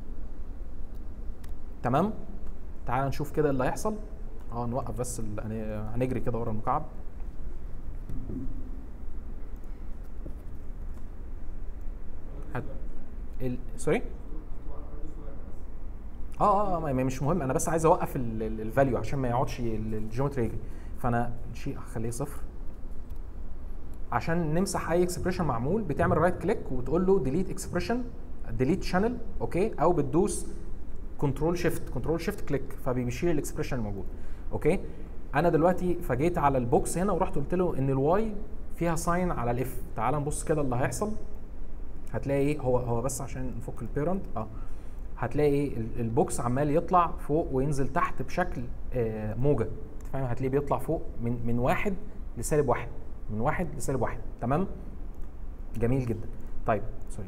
تمام تعال نشوف كده اللي هيحصل اه نوقف بس ال- هن- هنجري كده ورا المكعب هت... ال... سوري اه اه آه، ما- ما- مش مهم انا بس عايز اوقف الفاليو عشان ما يقعدش ال- الجيومتري يجري فانا شيء اخليه صفر عشان نمسح اي اكسبريشن معمول بتعمل رايت كليك وتقول له ديليت اكسبريشن ديليت شانل اوكي او بتدوس كنترول شيفت كنترول شيفت كليك فبيشيل الاكسبريشن الموجود اوكي انا دلوقتي فجيت على البوكس هنا ورحت قلت له ان الواي فيها ساين على الاف تعال نبص كده اللي هيحصل هتلاقي ايه هو هو بس عشان نفك البيرنت اه هتلاقي ايه ال- البوكس عمال يطلع فوق وينزل تحت بشكل آه موجه أنت فاهم هتلاقيه بيطلع فوق من من واحد لسالب واحد من واحد لسالب واحد تمام جميل جدا طيب سوري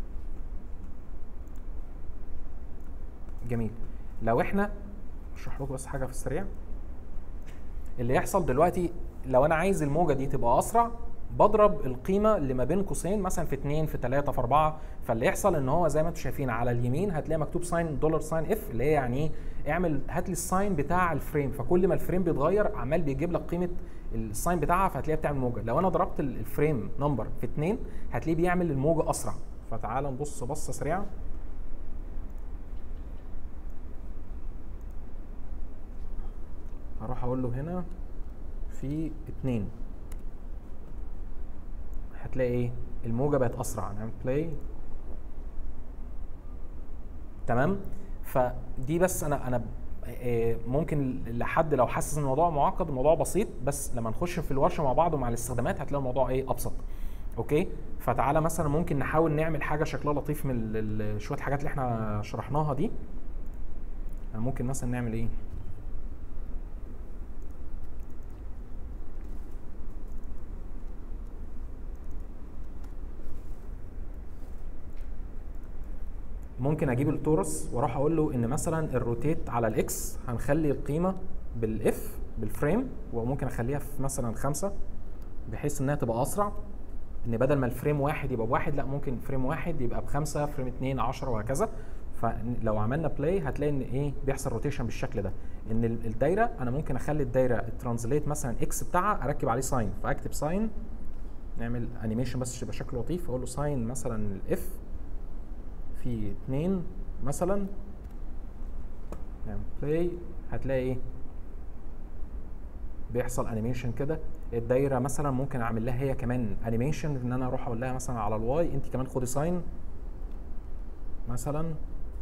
جميل لو احنا اشرح لكم بس حاجه في السريع اللي يحصل دلوقتي لو انا عايز الموجه دي تبقى اسرع بضرب القيمه اللي ما بين قوسين مثلا في 2 في 3 في 4 فاللي يحصل ان هو زي ما انتم شايفين على اليمين هتلاقي مكتوب ساين دولار ساين اف اللي هي يعني ايه اعمل هات لي الساين بتاع الفريم فكل ما الفريم بيتغير عمال بيجيب لك قيمه الساين بتاعها فهتلاقيها بتعمل موجه لو انا ضربت ال- الفريم نمبر في 2 هتلاقيه بيعمل الموجه اسرع فتعال نبص بصه سريعه هروح اقول له هنا في اتنين هتلاقي ايه الموجه بقت اسرع نعمل بلاي تمام فدي بس انا انا آه، ممكن لحد لو حاسس ان الموضوع معقد الموضوع بسيط بس لما نخش في الورشه مع بعض ومع الاستخدامات هتلاقي الموضوع ايه ابسط اوكي فتعالى مثلا ممكن نحاول نعمل حاجه شكلها لطيف من ال- ال- شويه الحاجات اللي احنا شرحناها دي ممكن مثلا نعمل ايه ممكن اجيب التورس واروح اقول له ان مثلا الروتيت على الاكس هنخلي القيمه بالاف بالفريم وممكن اخليها في مثلا خمسة بحيث انها تبقى اسرع ان بدل ما الفريم واحد يبقى بواحد لا ممكن فريم واحد يبقى بخمسة فريم اتنين عشرة وهكذا فلو عملنا بلاي هتلاقي ان ايه بيحصل روتيشن بالشكل ده ان ال- الدايره انا ممكن اخلي الدايره الترانزليت مثلا اكس بتاعها اركب عليه ساين فاكتب ساين نعمل انيميشن بس يبقى شكله لطيف اقول له ساين مثلا الاف في اتنين مثلا نعمل بلاي هتلاقي ايه بيحصل انيميشن كده الدايره مثلا ممكن اعمل لها هي كمان انيميشن ان انا اروح اقول لها مثلا على الواي انت كمان خدي ساين مثلا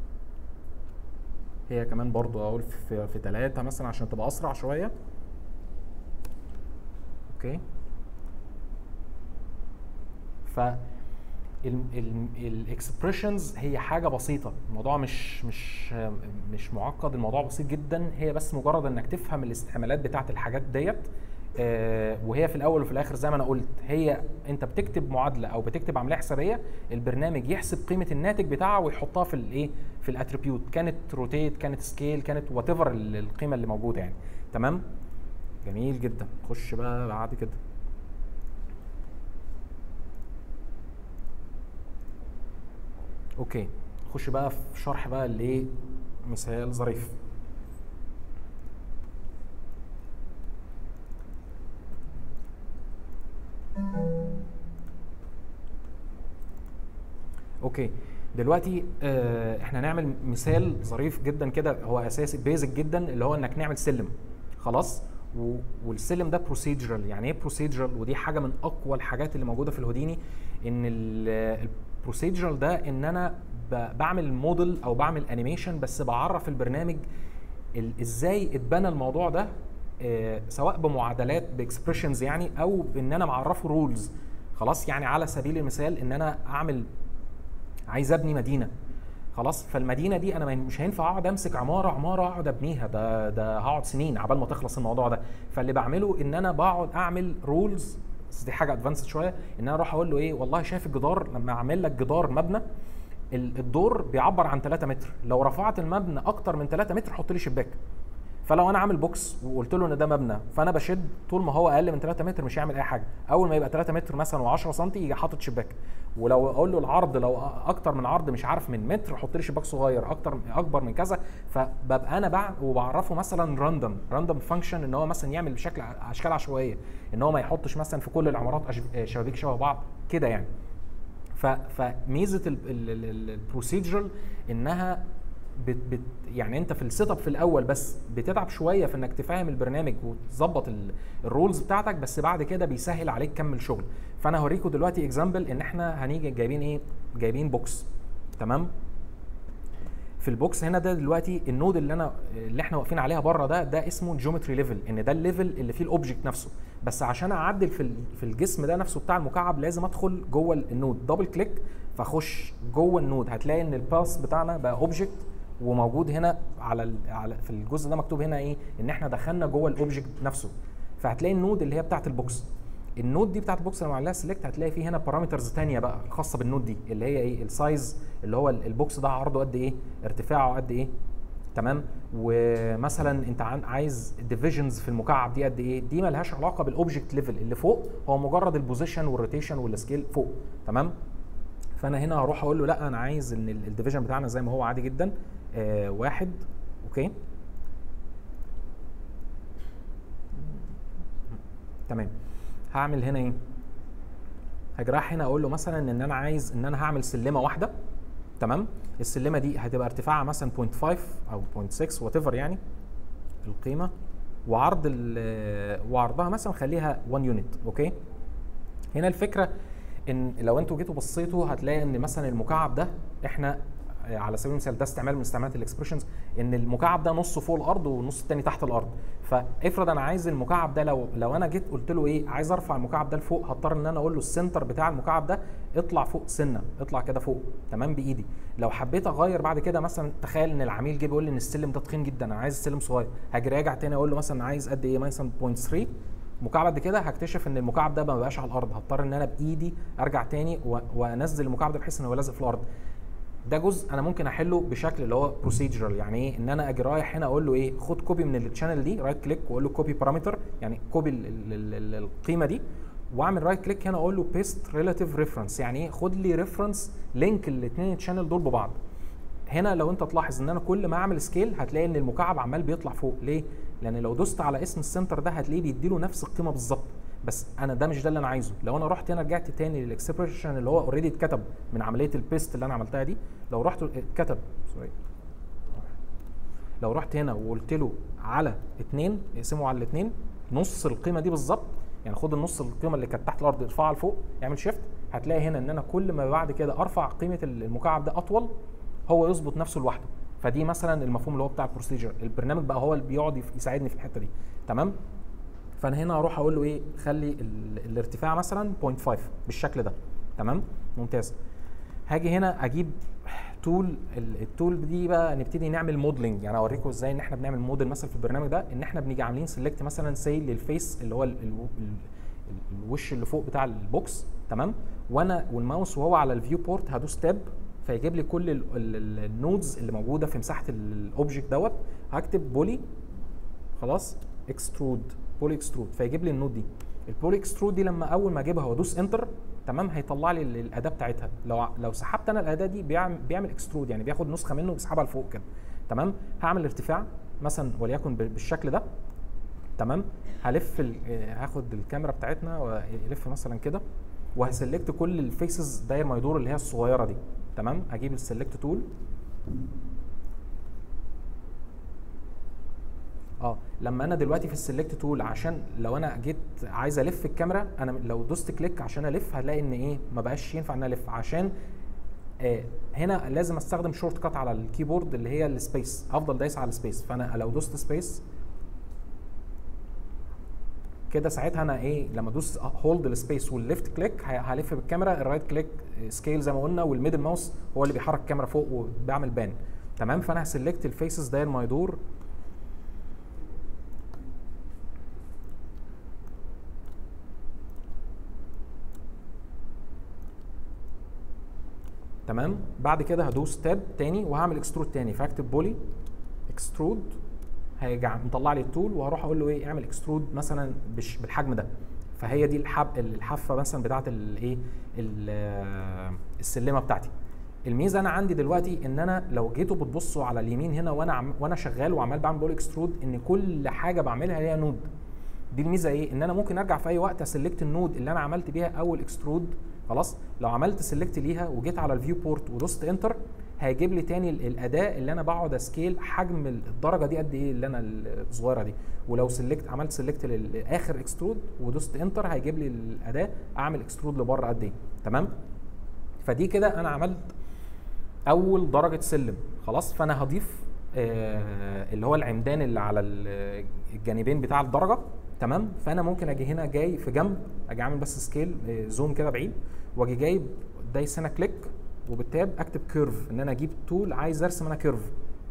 هي كمان برضو اقول في في ثلاثة مثلا عشان تبقى اسرع شويه اوكي ف الاكسبريشنز هي حاجه بسيطه الموضوع مش مش مش معقد الموضوع بسيط جدا هي بس مجرد انك تفهم الاستعمالات بتاعه الحاجات ديت آه وهي في الاول وفي الاخر زي ما انا قلت هي انت بتكتب معادله او بتكتب عمليه حسابيه البرنامج يحسب قيمه الناتج بتاعها ويحطها في الايه في الاتريبيوت كانت روتيت كانت سكيل كانت وات ايفر القيمه اللي موجوده يعني تمام جميل جدا خش بقى بعد كده اوكي نخش بقى في شرح بقى الايه مثال ظريف اوكي دلوقتي آه احنا هنعمل مثال ظريف جدا كده هو اساسي بيزك جدا اللي هو انك نعمل سلم خلاص و- والسلم ده بروسيدجرال يعني ايه بروسيدجرال ودي حاجه من اقوى الحاجات اللي موجوده في الهوديني ان البروسيدجرال ده ان انا ب- بعمل موديل او بعمل انيميشن بس بعرف البرنامج ال- ازاي اتبنى الموضوع ده آه، سواء بمعادلات باكسبريشنز يعني او بان انا معرفه رولز خلاص يعني على سبيل المثال ان انا اعمل عايز ابني مدينه خلاص فالمدينه دي انا ما- مش هينفع اقعد امسك عماره عماره اقعد ابنيها ده ده هقعد سنين عبال ما تخلص الموضوع ده فاللي بعمله ان انا بقعد اعمل رولز بس دي حاجه ادفانسد شويه ان انا اروح اقول له ايه والله شايف الجدار لما اعمل لك جدار مبنى ال- الدور بيعبر عن 3 متر لو رفعت المبنى اكتر من 3 متر حط لي شباك فلو انا عامل بوكس وقلت له ان ده مبنى فانا بشد طول ما هو اقل من 3 متر مش هيعمل اي حاجه اول ما يبقى 3 متر مثلا و10 سم يجي حاطط شباك ولو اقول له العرض لو اكتر من عرض مش عارف من متر حط لي شباك صغير اكتر اكبر من كذا فببقى انا بع... وبعرفه مثلا راندوم راندوم فانكشن ان هو مثلا يعمل بشكل ع- اشكال عشوائيه ان هو ما يحطش مثلا في كل العمارات أش- شبابيك شبه بعض كده يعني ف- فميزه البروسيدجرال انها بت بت يعني انت في السيت اب في الاول بس بتتعب شويه في انك تفهم البرنامج وتظبط ال- الرولز بتاعتك بس بعد كده بيسهل عليك كمل شغل فانا هوريكم دلوقتي اكزامبل ان احنا هنيجي جايبين ايه جايبين بوكس تمام في البوكس هنا ده دلوقتي النود اللي انا اللي احنا واقفين عليها بره ده ده اسمه جيومتري ليفل ان ده الليفل اللي فيه الاوبجكت نفسه بس عشان اعدل في ال- في الجسم ده نفسه بتاع المكعب لازم ادخل جوه النود دبل كليك فاخش جوه النود هتلاقي ان الباس بتاعنا بقى اوبجكت وموجود هنا على ال- على في الجزء ده مكتوب هنا ايه ان احنا دخلنا جوه الاوبجكت نفسه فهتلاقي النود اللي هي بتاعت البوكس النود دي بتاعت البوكس لما عليها سيلكت هتلاقي فيه هنا بارامترز تانية بقى خاصه بالنود دي اللي هي ايه السايز اللي هو ال- البوكس ده عرضه قد ايه ارتفاعه قد ايه تمام ومثلا انت عن- عايز ديفيجنز في المكعب دي قد ايه دي ملهاش علاقه بالاوبجكت ليفل اللي فوق هو مجرد البوزيشن والروتيشن والسكيل فوق تمام فانا هنا هروح اقول له لا انا عايز ان الديفيجن بتاعنا زي ما هو عادي جدا آه واحد اوكي تمام هعمل هنا ايه هاجي رايح هنا اقول له مثلا ان انا عايز ان انا هعمل سلمه واحده تمام السلمه دي هتبقى ارتفاعها مثلا 0.5 او 0.6 وات ايفر يعني القيمه وعرض ال- وعرضها مثلا خليها 1 يونت اوكي هنا الفكره ان لو انتوا جيتوا بصيتوا هتلاقي ان مثلا المكعب ده احنا آه، على سبيل المثال ده استعمال من استعمالات الاكسبريشنز ان المكعب ده نصه فوق الارض والنص التاني تحت الارض فافرض انا عايز المكعب ده لو لو انا جيت قلت له ايه عايز ارفع المكعب ده لفوق هضطر ان انا اقول له السنتر بتاع المكعب ده اطلع فوق سنه اطلع كده فوق تمام بايدي لو حبيت اغير بعد كده مثلا تخيل ان العميل جه بيقول لي ان السلم ده تخين جدا انا عايز السلم صغير هاجي راجع تاني اقول له مثلا عايز قد ايه مثلا 0.3 مكعب قد كده هكتشف ان المكعب ده ما بقاش على الارض هضطر ان انا بايدي ارجع تاني و- وانزل المكعب ده بحيث ان هو لازق في الارض ده جزء انا ممكن احله بشكل اللي هو بروسيدجرال يعني ايه ان انا اجي رايح هنا اقول له ايه خد كوبي من التشانل دي رايت كليك واقول له كوبي بارامتر يعني كوبي ال- ال- ال- ال- القيمه دي واعمل رايت كليك هنا اقول له بيست ريلاتيف ريفرنس يعني ايه خد لي ريفرنس لينك الاثنين تشانل دول ببعض هنا لو انت تلاحظ ان انا كل ما اعمل سكيل هتلاقي ان المكعب عمال بيطلع فوق ليه لان لو دوست على اسم السنتر ده هتلاقيه بيديله نفس القيمه بالظبط بس انا ده مش ده اللي انا عايزه لو انا رحت هنا رجعت تاني للاكسبريشن اللي هو اوريدي اتكتب من عمليه البيست اللي انا عملتها دي لو رحت اتكتب سوري لو رحت هنا وقلت له على اتنين اقسمه على الاتنين نص القيمه دي بالظبط يعني خد النص القيمه اللي كانت تحت الارض ارفعها لفوق اعمل شيفت هتلاقي هنا ان انا كل ما بعد كده ارفع قيمه المكعب ده اطول هو يظبط نفسه لوحده فدي مثلا المفهوم اللي هو بتاع البروسيجر البرنامج بقى هو اللي بيقعد يف- يساعدني في الحته دي تمام فانا هنا هروح اقول له ايه خلي ال- الارتفاع مثلا 0.5 بالشكل ده تمام ممتاز هاجي هنا اجيب التول ال- التول دي بقى نبتدي نعمل موديلنج يعني اوريكم ازاي ان احنا بنعمل موديل مثلا في البرنامج ده ان احنا بنيجي عاملين سيلكت مثلا سي للفيس اللي هو ال ال ال الوش اللي فوق بتاع البوكس تمام وانا والماوس وهو على الفيو بورت هدوس تاب فيجيب لي كل ال- ال- ال- النودز اللي موجوده في مساحه الاوبجكت دوت هكتب بولي خلاص اكسترود بولي اكسترود فيجيب لي النود دي البولي اكسترود دي لما اول ما اجيبها وادوس انتر تمام هيطلع لي ال- الاداه بتاعتها لو ع- لو سحبت انا الاداه دي بيعمل بيعمل اكسترود يعني بياخد نسخه منه ويسحبها لفوق كده تمام هعمل ارتفاع مثلا وليكن ب- بالشكل ده تمام هلف ال- آه، هاخد الكاميرا بتاعتنا والف مثلا كده وهسلكت كل الفيسز داير ما يدور اللي هي الصغيره دي تمام اجيب السلكت تول اه لما انا دلوقتي في السلكت تول عشان لو انا جيت عايز الف الكاميرا انا لو دوست كليك عشان الف هلاقي ان ايه ما بقاش ينفع ان أنا الف عشان آه هنا لازم استخدم شورت كات على الكيبورد اللي هي السبيس افضل دايس على السبيس فانا لو دوست سبيس كده ساعتها انا ايه لما ادوس هولد السبيس والليفت كليك هلف بالكاميرا الرايت كليك سكيل زي ما قلنا والميدل ماوس هو اللي بيحرك الكاميرا فوق وبيعمل بان تمام فانا هسلكت الفيسز داير ما يدور تمام بعد كده هدوس تاب تاني وهعمل اكسترود تاني فاكتب بولي اكسترود هيجي مطلع لي التول وهروح اقول له ايه اعمل اكسترود مثلا بش- بالحجم ده فهي دي الحب الحافه مثلا بتاعه الايه ال- السلمه بتاعتي الميزه انا عندي دلوقتي ان انا لو جيتوا بتبصوا على اليمين هنا وانا عم وانا شغال وعمال بعمل بول اكسترود ان كل حاجه بعملها ليها نود دي الميزه ايه ان انا ممكن ارجع في اي وقت اسلكت النود اللي انا عملت بيها اول اكسترود خلاص لو عملت سيلكت ليها وجيت على الفيو بورت ودوست انتر هيجيب لي تاني ال- الاداه اللي انا بقعد اسكيل حجم الدرجه دي قد ايه اللي انا الصغيره دي ولو سيلكت عملت سيلكت لاخر اكسترود ودوست انتر هيجيب لي الاداه اعمل اكسترود لبره قد ايه تمام فدي كده انا عملت اول درجه سلم خلاص فانا هضيف آه اللي هو العمدان اللي على ال- الجانبين بتاع الدرجه تمام فانا ممكن اجي هنا جاي في جنب اجي عامل بس سكيل آه زوم كده بعيد واجي جايب دايس هنا كليك وبالتاب اكتب كيرف ان انا اجيب تول عايز ارسم انا كيرف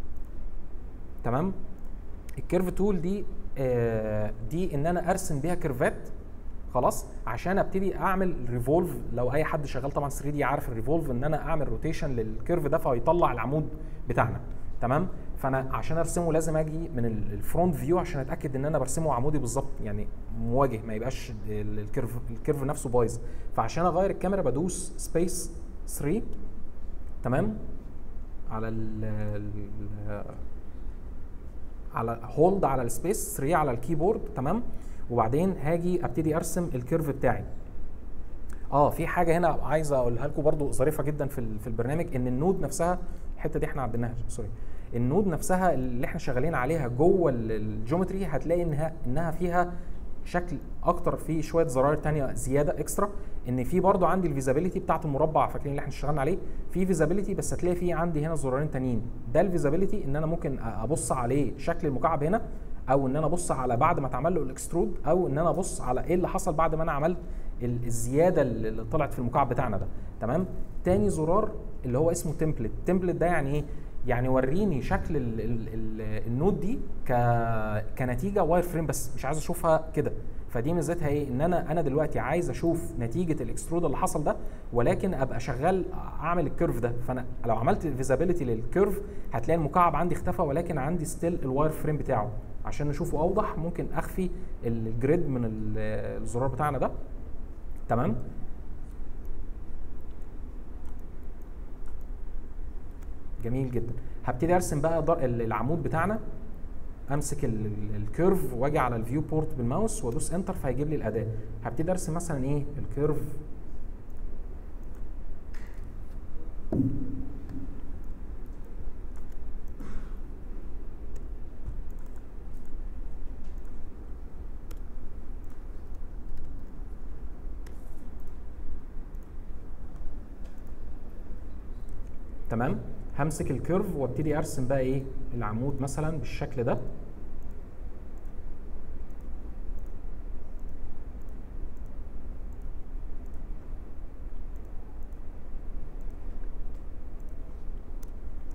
تمام الكيرف تول دي آه دي ان انا ارسم بيها كيرفات خلاص عشان ابتدي اعمل ريفولف لو اي حد شغال طبعا 3 دي عارف الريفولف ان انا اعمل روتيشن للكيرف ده فيطلع العمود بتاعنا تمام فانا عشان ارسمه لازم اجي من ال- الفرونت فيو عشان اتاكد ان انا برسمه عمودي بالظبط يعني مواجه ما يبقاش ال- الكيرف الكيرف نفسه بايظ فعشان اغير الكاميرا بدوس سبيس 3 تمام على ال ال- على هولد على السبيس 3 على الكيبورد تمام وبعدين هاجي ابتدي ارسم الكيرف بتاعي اه في حاجه هنا عايز اقولها لكم برضو ظريفه جدا في ال- في البرنامج ان النود نفسها الحته دي احنا عديناها سوري النود نفسها اللي احنا شغالين عليها جوه ال- الجيومتري هتلاقي انها انها فيها شكل اكتر في شويه زراير تانية زياده اكسترا ان في برضو عندي الفيزابيليتي بتاعه المربع فاكرين اللي احنا اشتغلنا عليه في فيزابيليتي بس هتلاقي في عندي هنا زرارين تانيين ده الفيزابيليتي ان انا ممكن أ- ابص عليه شكل المكعب هنا او ان انا ابص على بعد ما اتعمل له الاكسترود او ان انا ابص على ايه اللي حصل بعد ما انا عملت ال- الزياده اللي اللي طلعت في المكعب بتاعنا ده تمام تاني زرار اللي هو اسمه تمبلت تمبلت ده يعني ايه يعني وريني شكل ال ال ال النود دي ك كنتيجه واير فريم بس مش عايز اشوفها كده فدي ميزتها ايه ان انا انا دلوقتي عايز اشوف نتيجه الاكسترود اللي حصل ده ولكن ابقى شغال اعمل الكيرف ده فانا لو عملت فيزابيليتي للكيرف هتلاقي المكعب عندي اختفى ولكن عندي ستيل الواير فريم بتاعه عشان نشوفه اوضح ممكن اخفي الجريد من ال- الزرار بتاعنا ده تمام جميل جدا هبتدي ارسم بقى در- ال- العمود بتاعنا امسك ال- ال- الكيرف واجي على الفيو بورت بالماوس وادوس انتر فهيجيب لي الاداه هبتدي ارسم مثلا ايه الكيرف تمام همسك الكيرف وابتدي ارسم بقى ايه العمود مثلا بالشكل ده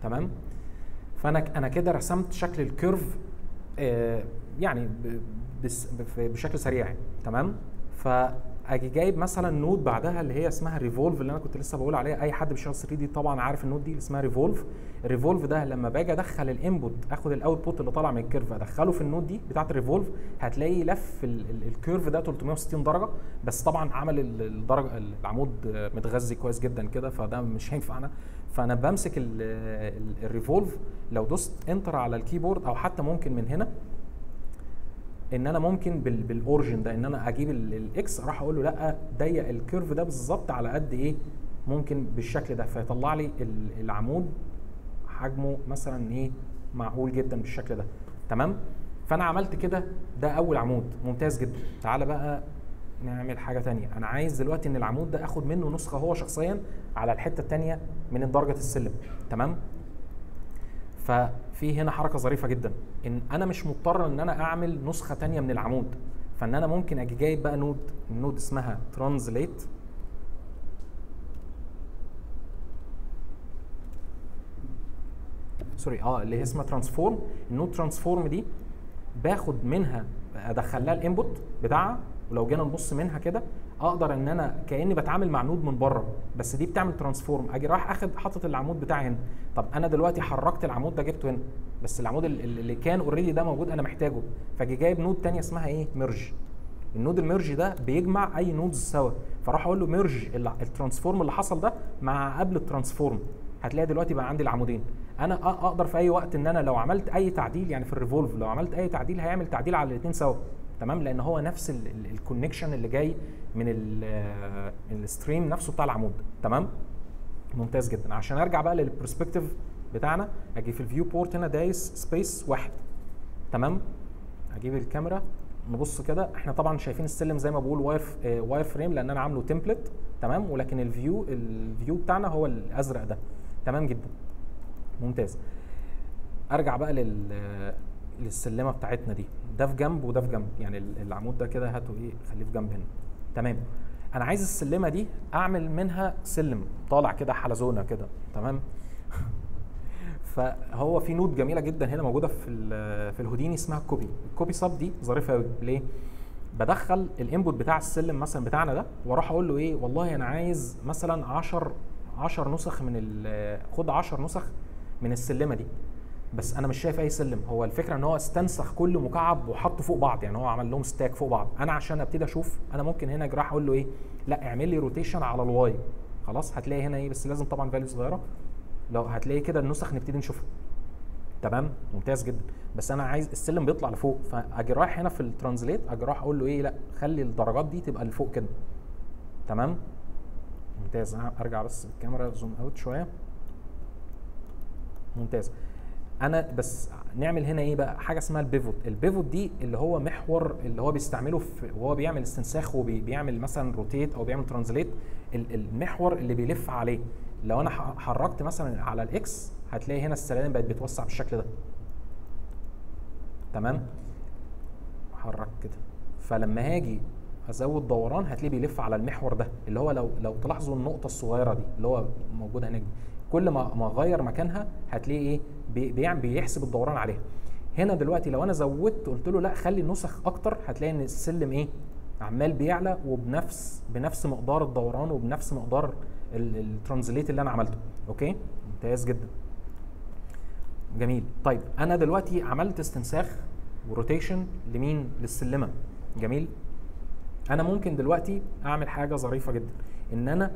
تمام فانا انا كده رسمت شكل الكيرف آه، يعني ب- بس- بف- بشكل سريع يعني، تمام فاجي جايب مثلا نود بعدها اللي هي اسمها ريفولف اللي انا كنت لسه بقول عليها اي حد بيشتغل 3 دي طبعا عارف النود دي اللي اسمها ريفولف الريفولف ده لما باجي ادخل الانبوت اخد الاوتبوت اللي طالع من الكيرف ادخله في النود دي بتاعه الريفولف هتلاقي لف ال- ال- الكيرف ده 360 درجه بس طبعا عمل ال- الدرجه العمود آه، متغذي كويس جدا كده فده مش هينفع انا فانا بمسك ال- ال- الريفولف لو دوست انتر على الكيبورد او حتى ممكن من هنا ان انا ممكن بال بالاورجن ده ان انا اجيب ال- الاكس راح اقول له لا ضيق الكيرف ده بالظبط على قد ايه ممكن بالشكل ده فيطلع لي ال- العمود حجمه مثلا ايه معقول جدا بالشكل ده تمام فانا عملت كده ده اول عمود ممتاز جدا تعالى بقى نعمل حاجه تانية انا عايز دلوقتي ان العمود ده اخد منه نسخه هو شخصيا على الحته التانية من درجه السلم تمام ففي هنا حركه ظريفه جدا ان انا مش مضطر ان انا اعمل نسخه تانية من العمود فان انا ممكن اجي جايب بقى نود النود اسمها ترانزليت سوري اه اللي هي اسمها ترانسفورم النود ترانسفورم دي باخد منها ادخل لها الانبوت بتاعها ولو جينا نبص منها كده اقدر ان انا كاني بتعامل مع نود من بره بس دي بتعمل ترانسفورم اجي رايح اخد حاطط العمود بتاعي هنا طب انا دلوقتي حركت العمود ده جبته هنا بس العمود ال- ال- اللي كان اوريدي ده موجود انا محتاجه فاجي جايب نود تانية اسمها ايه ميرج النود الميرج ده بيجمع اي نودز سوا فراح اقول له ميرج ال- الترانسفورم اللي حصل ده مع قبل الترانسفورم هتلاقي دلوقتي بقى عندي العمودين انا أ- اقدر في اي وقت ان انا لو عملت اي تعديل يعني في الريفولف لو عملت اي تعديل هيعمل تعديل على الاثنين سوا تمام لان هو نفس الكونكشن اللي جاي من الستريم نفسه بتاع العمود تمام ممتاز جدا عشان ارجع بقى للبرسبكتيف بتاعنا اجي في الفيو بورت هنا دايس سبيس واحد تمام اجيب الكاميرا نبص كده احنا طبعا شايفين السلم زي ما بقول واير آه، واير فريم لان انا عامله تمبلت تمام ولكن الفيو الفيو بتاعنا هو الازرق ده تمام جدا ممتاز ارجع بقى لل للسلمه بتاعتنا دي ده في جنب وده في جنب يعني ال- العمود ده كده هاته ايه خليه في جنب هنا تمام انا عايز السلمه دي اعمل منها سلم طالع كده حلزونه كده تمام فهو في نود جميله جدا هنا موجوده في ال- في الهوديني اسمها الكوبي الكوبي ساب دي ظريفه قوي ليه بدخل الانبوت بتاع السلم مثلا بتاعنا ده واروح اقول له ايه والله انا عايز مثلا 10 10 نسخ من ال- خد 10 نسخ من السلمه دي بس انا مش شايف اي سلم هو الفكره ان هو استنسخ كل مكعب وحطه فوق بعض يعني هو عمل لهم ستاك فوق بعض انا عشان ابتدي اشوف انا ممكن هنا راح اقول له ايه لا اعمل لي روتيشن على الواي خلاص هتلاقي هنا ايه بس لازم طبعا فاليو صغيره لو هتلاقي كده النسخ نبتدي نشوفها تمام ممتاز جدا بس انا عايز السلم بيطلع لفوق فاجي رايح هنا في الترانزليت اجي رايح اقول له ايه لا خلي الدرجات دي تبقى لفوق كده تمام ممتاز أنا ارجع بس الكاميرا زوم اوت شويه ممتاز انا بس نعمل هنا ايه بقى حاجه اسمها البيفوت البيفوت دي اللي هو محور اللي هو بيستعمله في وهو بيعمل استنساخ وبيعمل مثلا روتيت او بيعمل ترانزليت المحور اللي بيلف عليه لو انا ح- حركت مثلا على الاكس هتلاقي هنا السلالم بقت بتوسع بالشكل ده تمام حرك كده فلما هاجي ازود دوران هتلاقيه بيلف على المحور ده اللي هو لو لو تلاحظوا النقطه الصغيره دي اللي هو موجوده هناك دي كل ما ما اغير مكانها هتلاقيه ايه بي- بيعمل بيحسب الدوران عليها هنا دلوقتي لو انا زودت قلت له لا خلي النسخ اكتر هتلاقي ان السلم ايه عمال بيعلى وبنفس بنفس مقدار الدوران وبنفس مقدار ال- الترانزليت اللي انا عملته اوكي ممتاز جدا جميل طيب انا دلوقتي عملت استنساخ وروتيشن لمين للسلمه جميل انا ممكن دلوقتي اعمل حاجه ظريفه جدا ان انا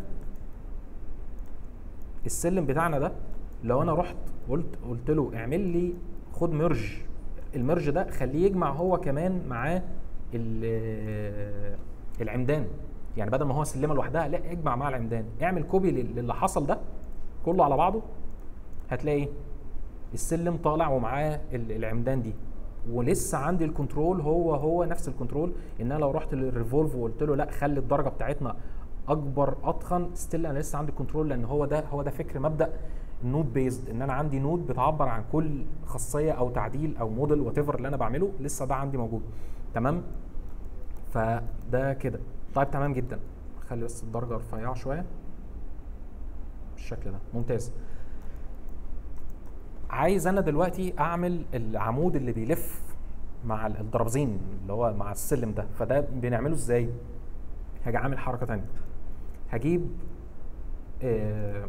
السلم بتاعنا ده لو انا رحت قلت قلت له اعمل لي خد ميرج الميرج ده خليه يجمع هو كمان معاه ال- العمدان يعني بدل ما هو سلمه لوحدها لا اجمع مع العمدان اعمل كوبي لل- للي حصل ده كله على بعضه هتلاقي السلم طالع ومعاه ال- العمدان دي ولسه عندي الكنترول هو هو نفس الكنترول ان انا لو رحت للريفولف وقلت له لا خلي الدرجه بتاعتنا اكبر اتخن ستيل انا لسه عندي كنترول لان هو ده هو ده فكر مبدا النود بيزد ان انا عندي نود بتعبر عن كل خاصيه او تعديل او موديل وات اللي انا بعمله لسه ده عندي موجود تمام فده كده طيب تمام جدا خلي بس الدرجه رفيعه شويه بالشكل ده ممتاز عايز انا دلوقتي اعمل العمود اللي بيلف مع ال- الدرابزين اللي هو مع السلم ده فده بنعمله ازاي هاجي عامل حركه تانية هجيب آه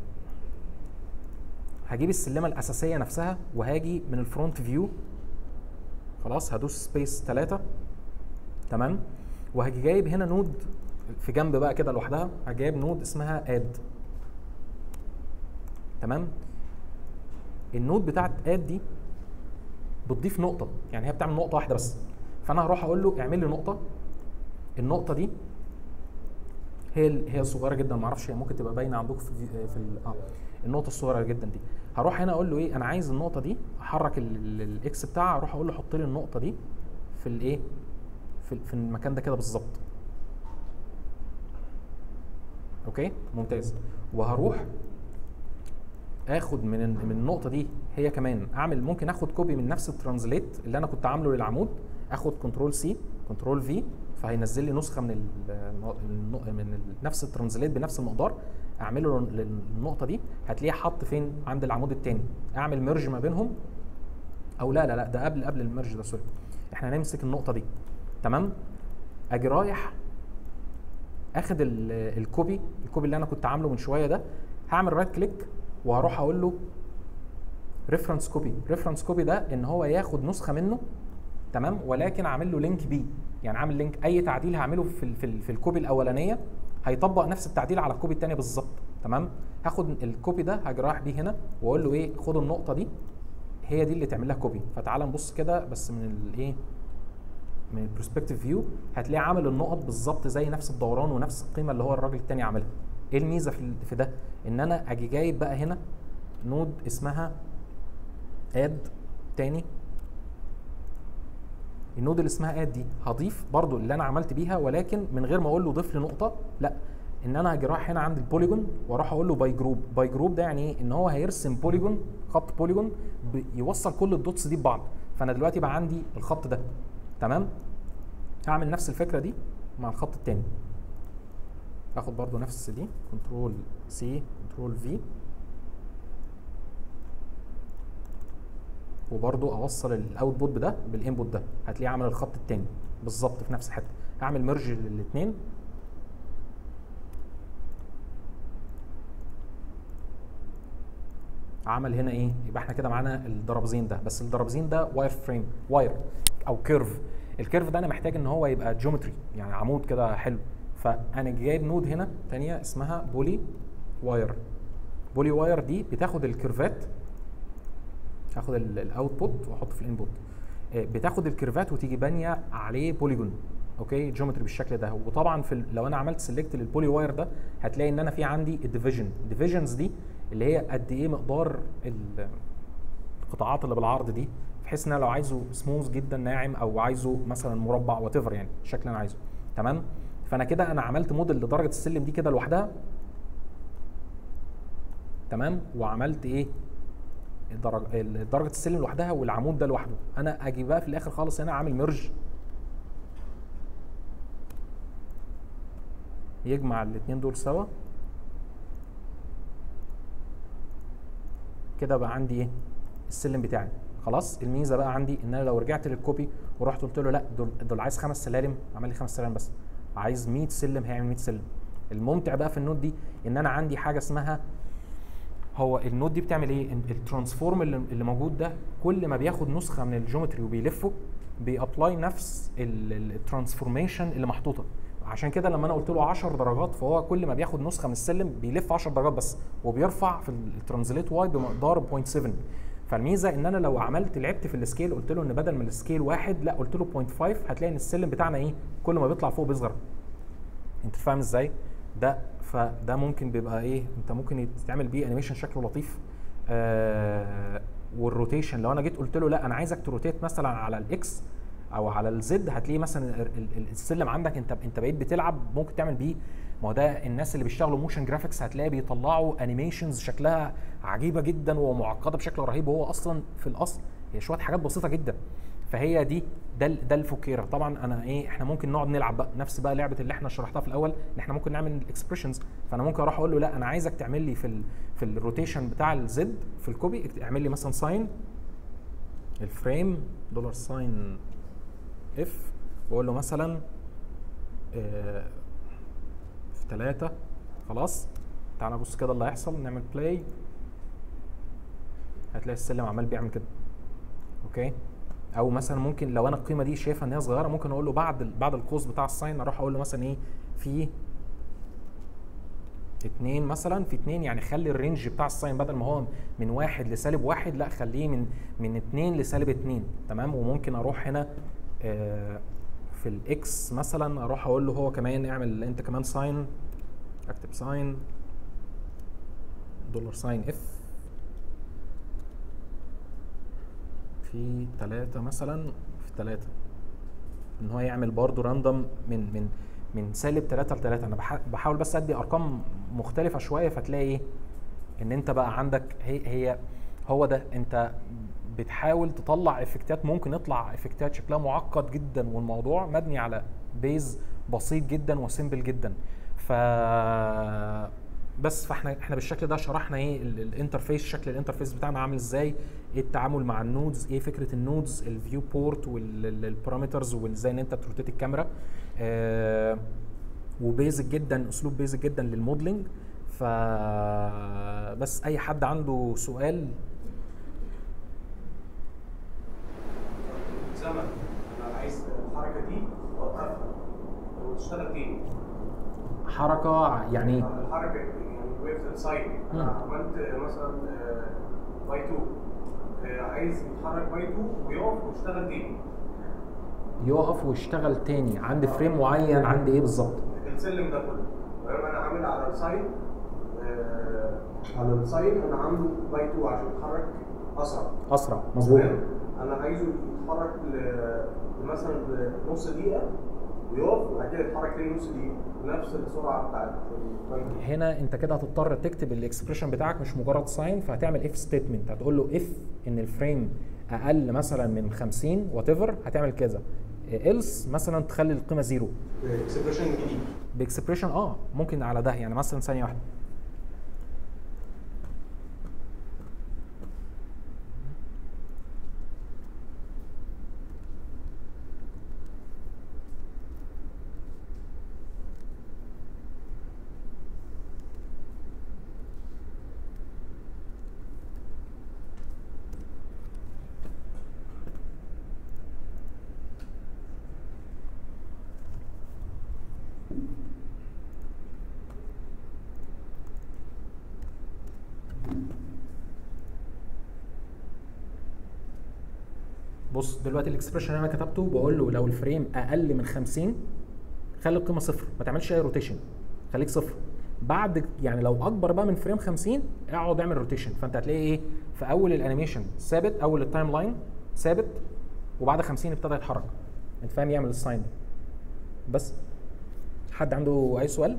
هجيب السلمه الاساسيه نفسها وهاجي من الفرونت فيو خلاص هدوس سبيس 3 تمام وهاجي جايب هنا نود في جنب بقى كده لوحدها هاجي جايب نود اسمها اد تمام النود بتاعت اد دي بتضيف نقطه يعني هي بتعمل نقطه واحده بس فانا هروح اقول له اعمل لي نقطه النقطه دي هي ال- هي صغيره جدا ما اعرفش هي ممكن تبقى باينه عندكم في في في ال- اه النقطه الصغيره جدا دي هروح هنا اقول له ايه انا عايز النقطه دي احرك ال- ال- الاكس بتاعها اروح اقول له حط لي النقطه دي في الايه في في المكان ده كده بالظبط اوكي ممتاز وهروح اخد من ال- من النقطه دي هي كمان اعمل ممكن اخد كوبي من نفس الترانزليت اللي انا كنت عامله للعمود اخد كنترول سي كنترول في فهينزل لي نسخه من ال الن- من ال- نفس الترانزليت بنفس المقدار اعمله للنقطه دي هتلاقيه حط فين عند العمود الثاني اعمل ميرج ما بينهم او لا لا لا ده قبل قبل الميرج ده سوري احنا هنمسك النقطه دي تمام اجي رايح اخد ال- الكوبي الكوبي اللي انا كنت عامله من شويه ده هعمل رايت كليك وهروح اقول له ريفرنس كوبي ريفرنس كوبي ده ان هو ياخد نسخه منه تمام ولكن عامل له لينك بي يعني عامل لينك اي تعديل هعمله في ال في, ال في الكوبي الاولانيه هيطبق نفس التعديل على الكوبي الثانيه بالظبط تمام هاخد الكوبي ده هاجي رايح بيه هنا واقول له ايه خد النقطه دي هي دي اللي تعمل لها كوبي فتعال نبص كده بس من الايه من البرسبكتيف فيو هتلاقيه عامل النقط بالظبط زي نفس الدوران ونفس القيمه اللي هو الراجل التاني عاملها ايه الميزه في ال- في ده ان انا اجي جايب بقى هنا نود اسمها اد تاني النود اللي اسمها اد دي هضيف برضو اللي انا عملت بيها ولكن من غير ما اقول له ضيف لي نقطه لا ان انا هاجي رايح هنا عند البوليجون واروح اقول له باي جروب باي جروب ده يعني ايه ان هو هيرسم بوليجون خط بوليجون يوصل كل الدوتس دي ببعض فانا دلوقتي بقى عندي الخط ده تمام هعمل نفس الفكره دي مع الخط التاني اخد برضو نفس دي كنترول سي كنترول في وبرضو اوصل الاوتبوت ده بالانبوت ده هتلاقيه عامل الخط التاني بالظبط في نفس الحته هعمل ميرج للاثنين عمل هنا ايه يبقى احنا كده معانا الدرابزين ده بس الدرابزين ده واير فريم واير او كيرف الكيرف ده انا محتاج ان هو يبقى جيومتري يعني عمود كده حلو فانا جايب نود هنا تانية اسمها بولي واير بولي واير دي بتاخد الكيرفات هاخد الاوتبوت واحطه في الانبوت بتاخد الكيرفات وتيجي بانيه عليه بوليجون اوكي جيومتري بالشكل ده وطبعا في ال- لو انا عملت سيلكت للبولي واير ده هتلاقي ان انا في عندي الديفيجن الديفيجنز دي اللي هي قد ايه مقدار ال- القطاعات اللي بالعرض دي بحيث ان انا لو عايزه سموث جدا ناعم او عايزه مثلا مربع وات يعني الشكل اللي انا عايزه تمام فانا كده انا عملت موديل لدرجه السلم دي كده لوحدها تمام وعملت ايه درجة درجة السلم لوحدها والعمود ده لوحده انا اجي بقى في الاخر خالص هنا عامل ميرج يجمع الاثنين دول سوا كده بقى عندي ايه السلم بتاعي خلاص الميزه بقى عندي ان انا لو رجعت للكوبي ورحت قلت له لا دول دول عايز خمس سلالم عمل لي خمس سلالم بس عايز 100 سلم هيعمل 100 سلم الممتع بقى في النود دي ان انا عندي حاجه اسمها هو النود دي بتعمل ايه ال- الترانسفورم اللي, اللي موجود ده كل ما بياخد نسخه من الجيومتري وبيلفه بيابلاي نفس الترانسفورميشن اللي محطوطه عشان كده لما انا قلت له 10 درجات فهو كل ما بياخد نسخه من السلم بيلف 10 درجات بس وبيرفع في الترانزليت واي بمقدار 0.7 فالميزه ان انا لو عملت لعبت في السكيل قلت له ان بدل من السكيل واحد لا قلت له 0.5 هتلاقي ان السلم بتاعنا ايه كل ما بيطلع فوق بيصغر انت فاهم ازاي ده فده ممكن بيبقى ايه انت ممكن تعمل بيه انيميشن شكله لطيف آه والروتيشن لو انا جيت قلت له لا انا عايزك تروتيت مثلا على الاكس او على الزد هتلاقيه مثلا ال- ال- السلم عندك انت انت بقيت بتلعب ممكن تعمل بيه ما هو ده الناس اللي بيشتغلوا موشن جرافيكس هتلاقي بيطلعوا انيميشنز شكلها عجيبه جدا ومعقده بشكل رهيب وهو اصلا في الاصل هي شويه حاجات بسيطه جدا فهي دي ده ال- ده الفكيره طبعا انا ايه احنا ممكن نقعد نلعب بقى نفس بقى لعبه اللي احنا شرحتها في الاول ان احنا ممكن نعمل اكسبريشنز فانا ممكن اروح اقول له لا انا عايزك تعمل لي في ال في الروتيشن بتاع الزد في الكوبي اكت- اعمل لي مثلا ساين الفريم دولار ساين اف واقول له مثلا آه، في ثلاثة خلاص تعالى بص كده اللي هيحصل نعمل بلاي هتلاقي السلم عمال بيعمل كده اوكي او مثلا ممكن لو انا القيمه دي شايفها ان هي صغيره ممكن اقول له بعد ال- بعد القوس بتاع الساين اروح اقول له مثلا ايه في اتنين مثلا في اتنين يعني خلي الرينج بتاع الساين بدل ما هو من واحد لسالب واحد لا خليه من من اتنين لسالب اتنين تمام وممكن اروح هنا آه في الاكس مثلا اروح اقول له هو كمان اعمل انت كمان ساين اكتب ساين دولار ساين اف في ثلاثة مثلا في ثلاثة ان هو يعمل برضه راندوم من من من سالب 3 ل 3 انا بح- بحاول بس ادي ارقام مختلفه شويه فتلاقي ايه ان انت بقى عندك هي هي هو ده انت بتحاول تطلع افكتات ممكن يطلع افكتات شكلها معقد جدا والموضوع مبني على بيز بسيط جدا وسيمبل جدا ف بس فاحنا احنا بالشكل ده شرحنا ايه ال- الانترفيس شكل الانترفيس بتاعنا عامل ازاي ايه التعامل مع النودز ايه فكره النودز الفيو بورت والبارامترز وازاي ان انت تروتيت الكاميرا آه وبيزك جدا اسلوب بيزك جدا للموديلنج ف بس اي حد عنده سؤال زمن انا عايز الحركه دي اوقفها وتشتغل تاني حركه يعني الحركه يعني وقفت ساين مم. انا عملت مثلا باي 2 عايز يتحرك باي 2 ويقف ويشتغل تاني يقف ويشتغل تاني عند فريم معين عند ايه بالظبط السلم ده كله تمام انا عامل على الساين آه، على الساين انا عامله باي 2 عشان يتحرك اسرع اسرع مظبوط تمام انا عايزه يتحرك ل- لمثلا نص دقيقه ويقف وبعد كده يتحرك تاني نص دقيقه بنفس السرعه بتاعت البنك هنا انت كده هتضطر تكتب الاكسبريشن بتاعك مش مجرد ساين فهتعمل اف ستيتمنت هتقول له اف ان الفريم اقل مثلا من 50 وات ايفر هتعمل كذا ايلس مثلا تخلي القيمه زيرو اكسبريشن جديد باكسبريشن اه ممكن على ده يعني مثلا ثانيه واحده بص دلوقتي الاكسبريشن اللي انا كتبته بقول له لو الفريم اقل من 50 خلي القيمه صفر ما تعملش اي روتيشن خليك صفر بعد يعني لو اكبر بقى من فريم 50 اقعد اعمل روتيشن فانت هتلاقي ايه في اول الانيميشن ثابت اول التايم لاين ثابت وبعد 50 ابتدى يتحرك انت فاهم يعمل الساين ده بس حد عنده اي سؤال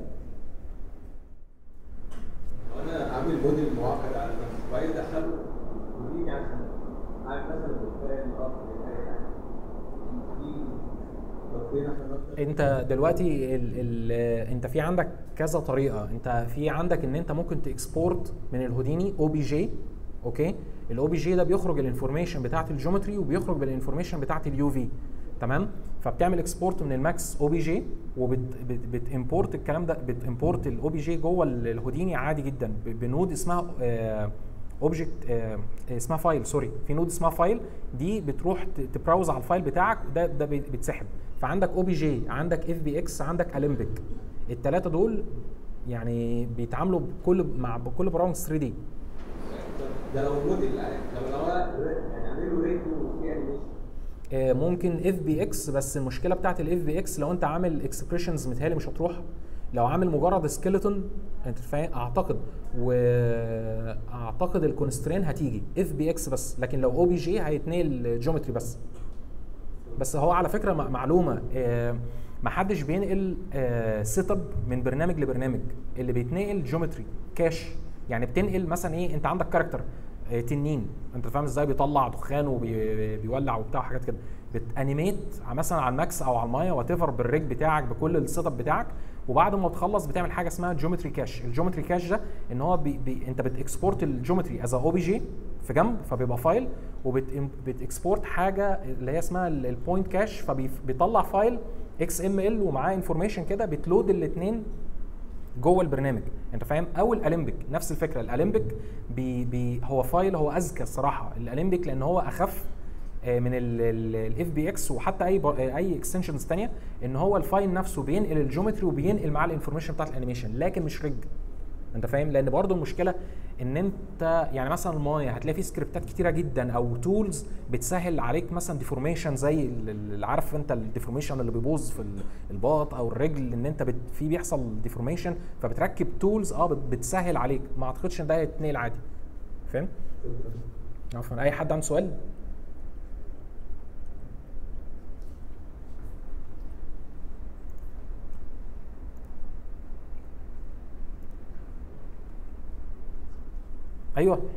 وانا عامل موديل معقد على نفسي وعايز ادخله ودي يعني عارف مثلا بالفعل الارض يعني دي ربنا احنا نفسنا انت دلوقتي ال ال انت في عندك كذا طريقه انت في عندك ان انت ممكن تكسبورت من الهوديني او بي جي اوكي الاو بي جي ده بيخرج الانفورميشن بتاعت الجيومتري وبيخرج بالانفورميشن بتاعت اليو في تمام فبتعمل اكسبورت من الماكس او بي جي وبتمبورت الكلام ده بتمبورت الاو بي جي جوه ال- الهوديني عادي جدا ب- بنود اسمها اوبجكت اسمها فايل سوري في نود اسمها فايل دي بتروح ت- تبراوز على الفايل بتاعك ده ده بي- بيتسحب فعندك او بي جي عندك اف بي اكس عندك اليمبيك الثلاثه دول يعني بيتعاملوا بكل مع بكل برامج 3 دي ده لو موديل يعني لو لو انا يعني اعمل له ريت وفي انيميشن آه، ممكن اف بي اكس بس المشكله بتاعت الاف بي اكس لو انت عامل اكسبريشنز متهيألي مش هتروح لو عامل مجرد سكيلتون انت فاهم اعتقد واعتقد الكونسترين هتيجي اف بي اكس بس لكن لو او بي جي هيتنقل جيومتري بس بس هو على فكره م- معلومه آه، ما حدش بينقل سيت اب من برنامج لبرنامج اللي بيتنقل جيومتري كاش يعني بتنقل مثلا ايه انت عندك كاركتر آه، تنين انت فاهم ازاي بيطلع دخان وبيولع وبتاع وحاجات كده بتانيميت مثلا على الماكس او على المايه وات ايفر بالريج بتاعك بكل السيت اب بتاعك وبعد ما تخلص بتعمل حاجه اسمها جيومتري كاش الجيومتري كاش ده ان هو بي بي انت بتكسبورت الجيومتري از او بي جي في جنب فبيبقى فايل وبتكسبورت حاجه اللي هي اسمها البوينت كاش فبيطلع فايل اكس ام ال ومعاه انفورميشن كده بتلود الاثنين جوه البرنامج انت فاهم او الالمبيك نفس الفكره الالمبيك بي بي هو فايل هو اذكى الصراحه الالمبيك لان هو اخف آه، من الاف بي اكس وحتى اي بر- آه، اي اكستنشنز ثانيه ان هو الفايل نفسه بينقل الجيومتري وبينقل معاه الانفورميشن بتاعت الانيميشن لكن مش ريج انت فاهم لان برضو المشكله ان انت يعني مثلا المايه هتلاقي فيه سكريبتات كتيره جدا او تولز بتسهل عليك مثلا ديفورميشن زي ال- اللي عارف انت الديفورميشن اللي بيبوظ في ال- الباط او الرجل ان انت بت في بيحصل ديفورميشن فبتركب تولز اه بت- بتسهل عليك ما اعتقدش ان ده يتنقل عادي فاهم؟ عفوا اي حد عنده سؤال؟ ايوه في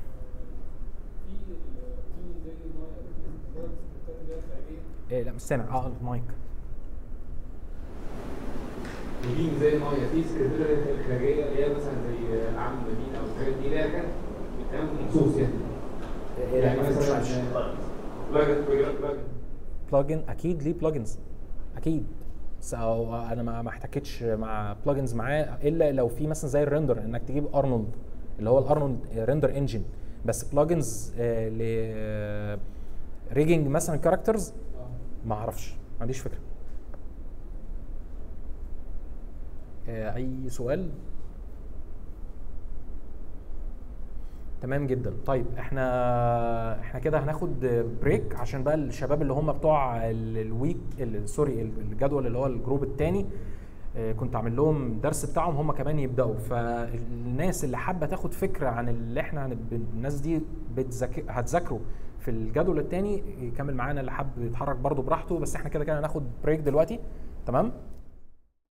في زي ما السكريبتات اللي هي الخارجيه إيه لا مش سامع اه المايك يجي زي ما هي في سكريبتات الخارجيه اللي هي مثلا زي اعمل مدينه او الحاجات دي اللي هي كانت بتتعمل مخصوص يعني يعني مثلا بلجن بلجن بلجن اكيد ليه بلجنز اكيد بس أو انا ما ما احتكتش مع بلجنز معاه الا لو في مثلا زي الريندر انك تجيب ارنولد اللي هو الارنولد ريندر انجن بس بلجنز ل ريجنج مثلا كاركترز ما اعرفش ما عنديش فكره آه، اي سؤال تمام جدا طيب احنا احنا كده هناخد بريك عشان بقى الشباب اللي هم بتوع ال- الويك ال- سوري ال- الجدول اللي هو الجروب الثاني كنت عامل لهم درس بتاعهم هم كمان يبداوا فالناس اللي حابه تاخد فكره عن اللي احنا هنب- الناس دي بتذاكر هتذاكره في الجدول الثاني يكمل معانا اللي حابب يتحرك برضه براحته بس احنا كده كده هناخد بريك دلوقتي تمام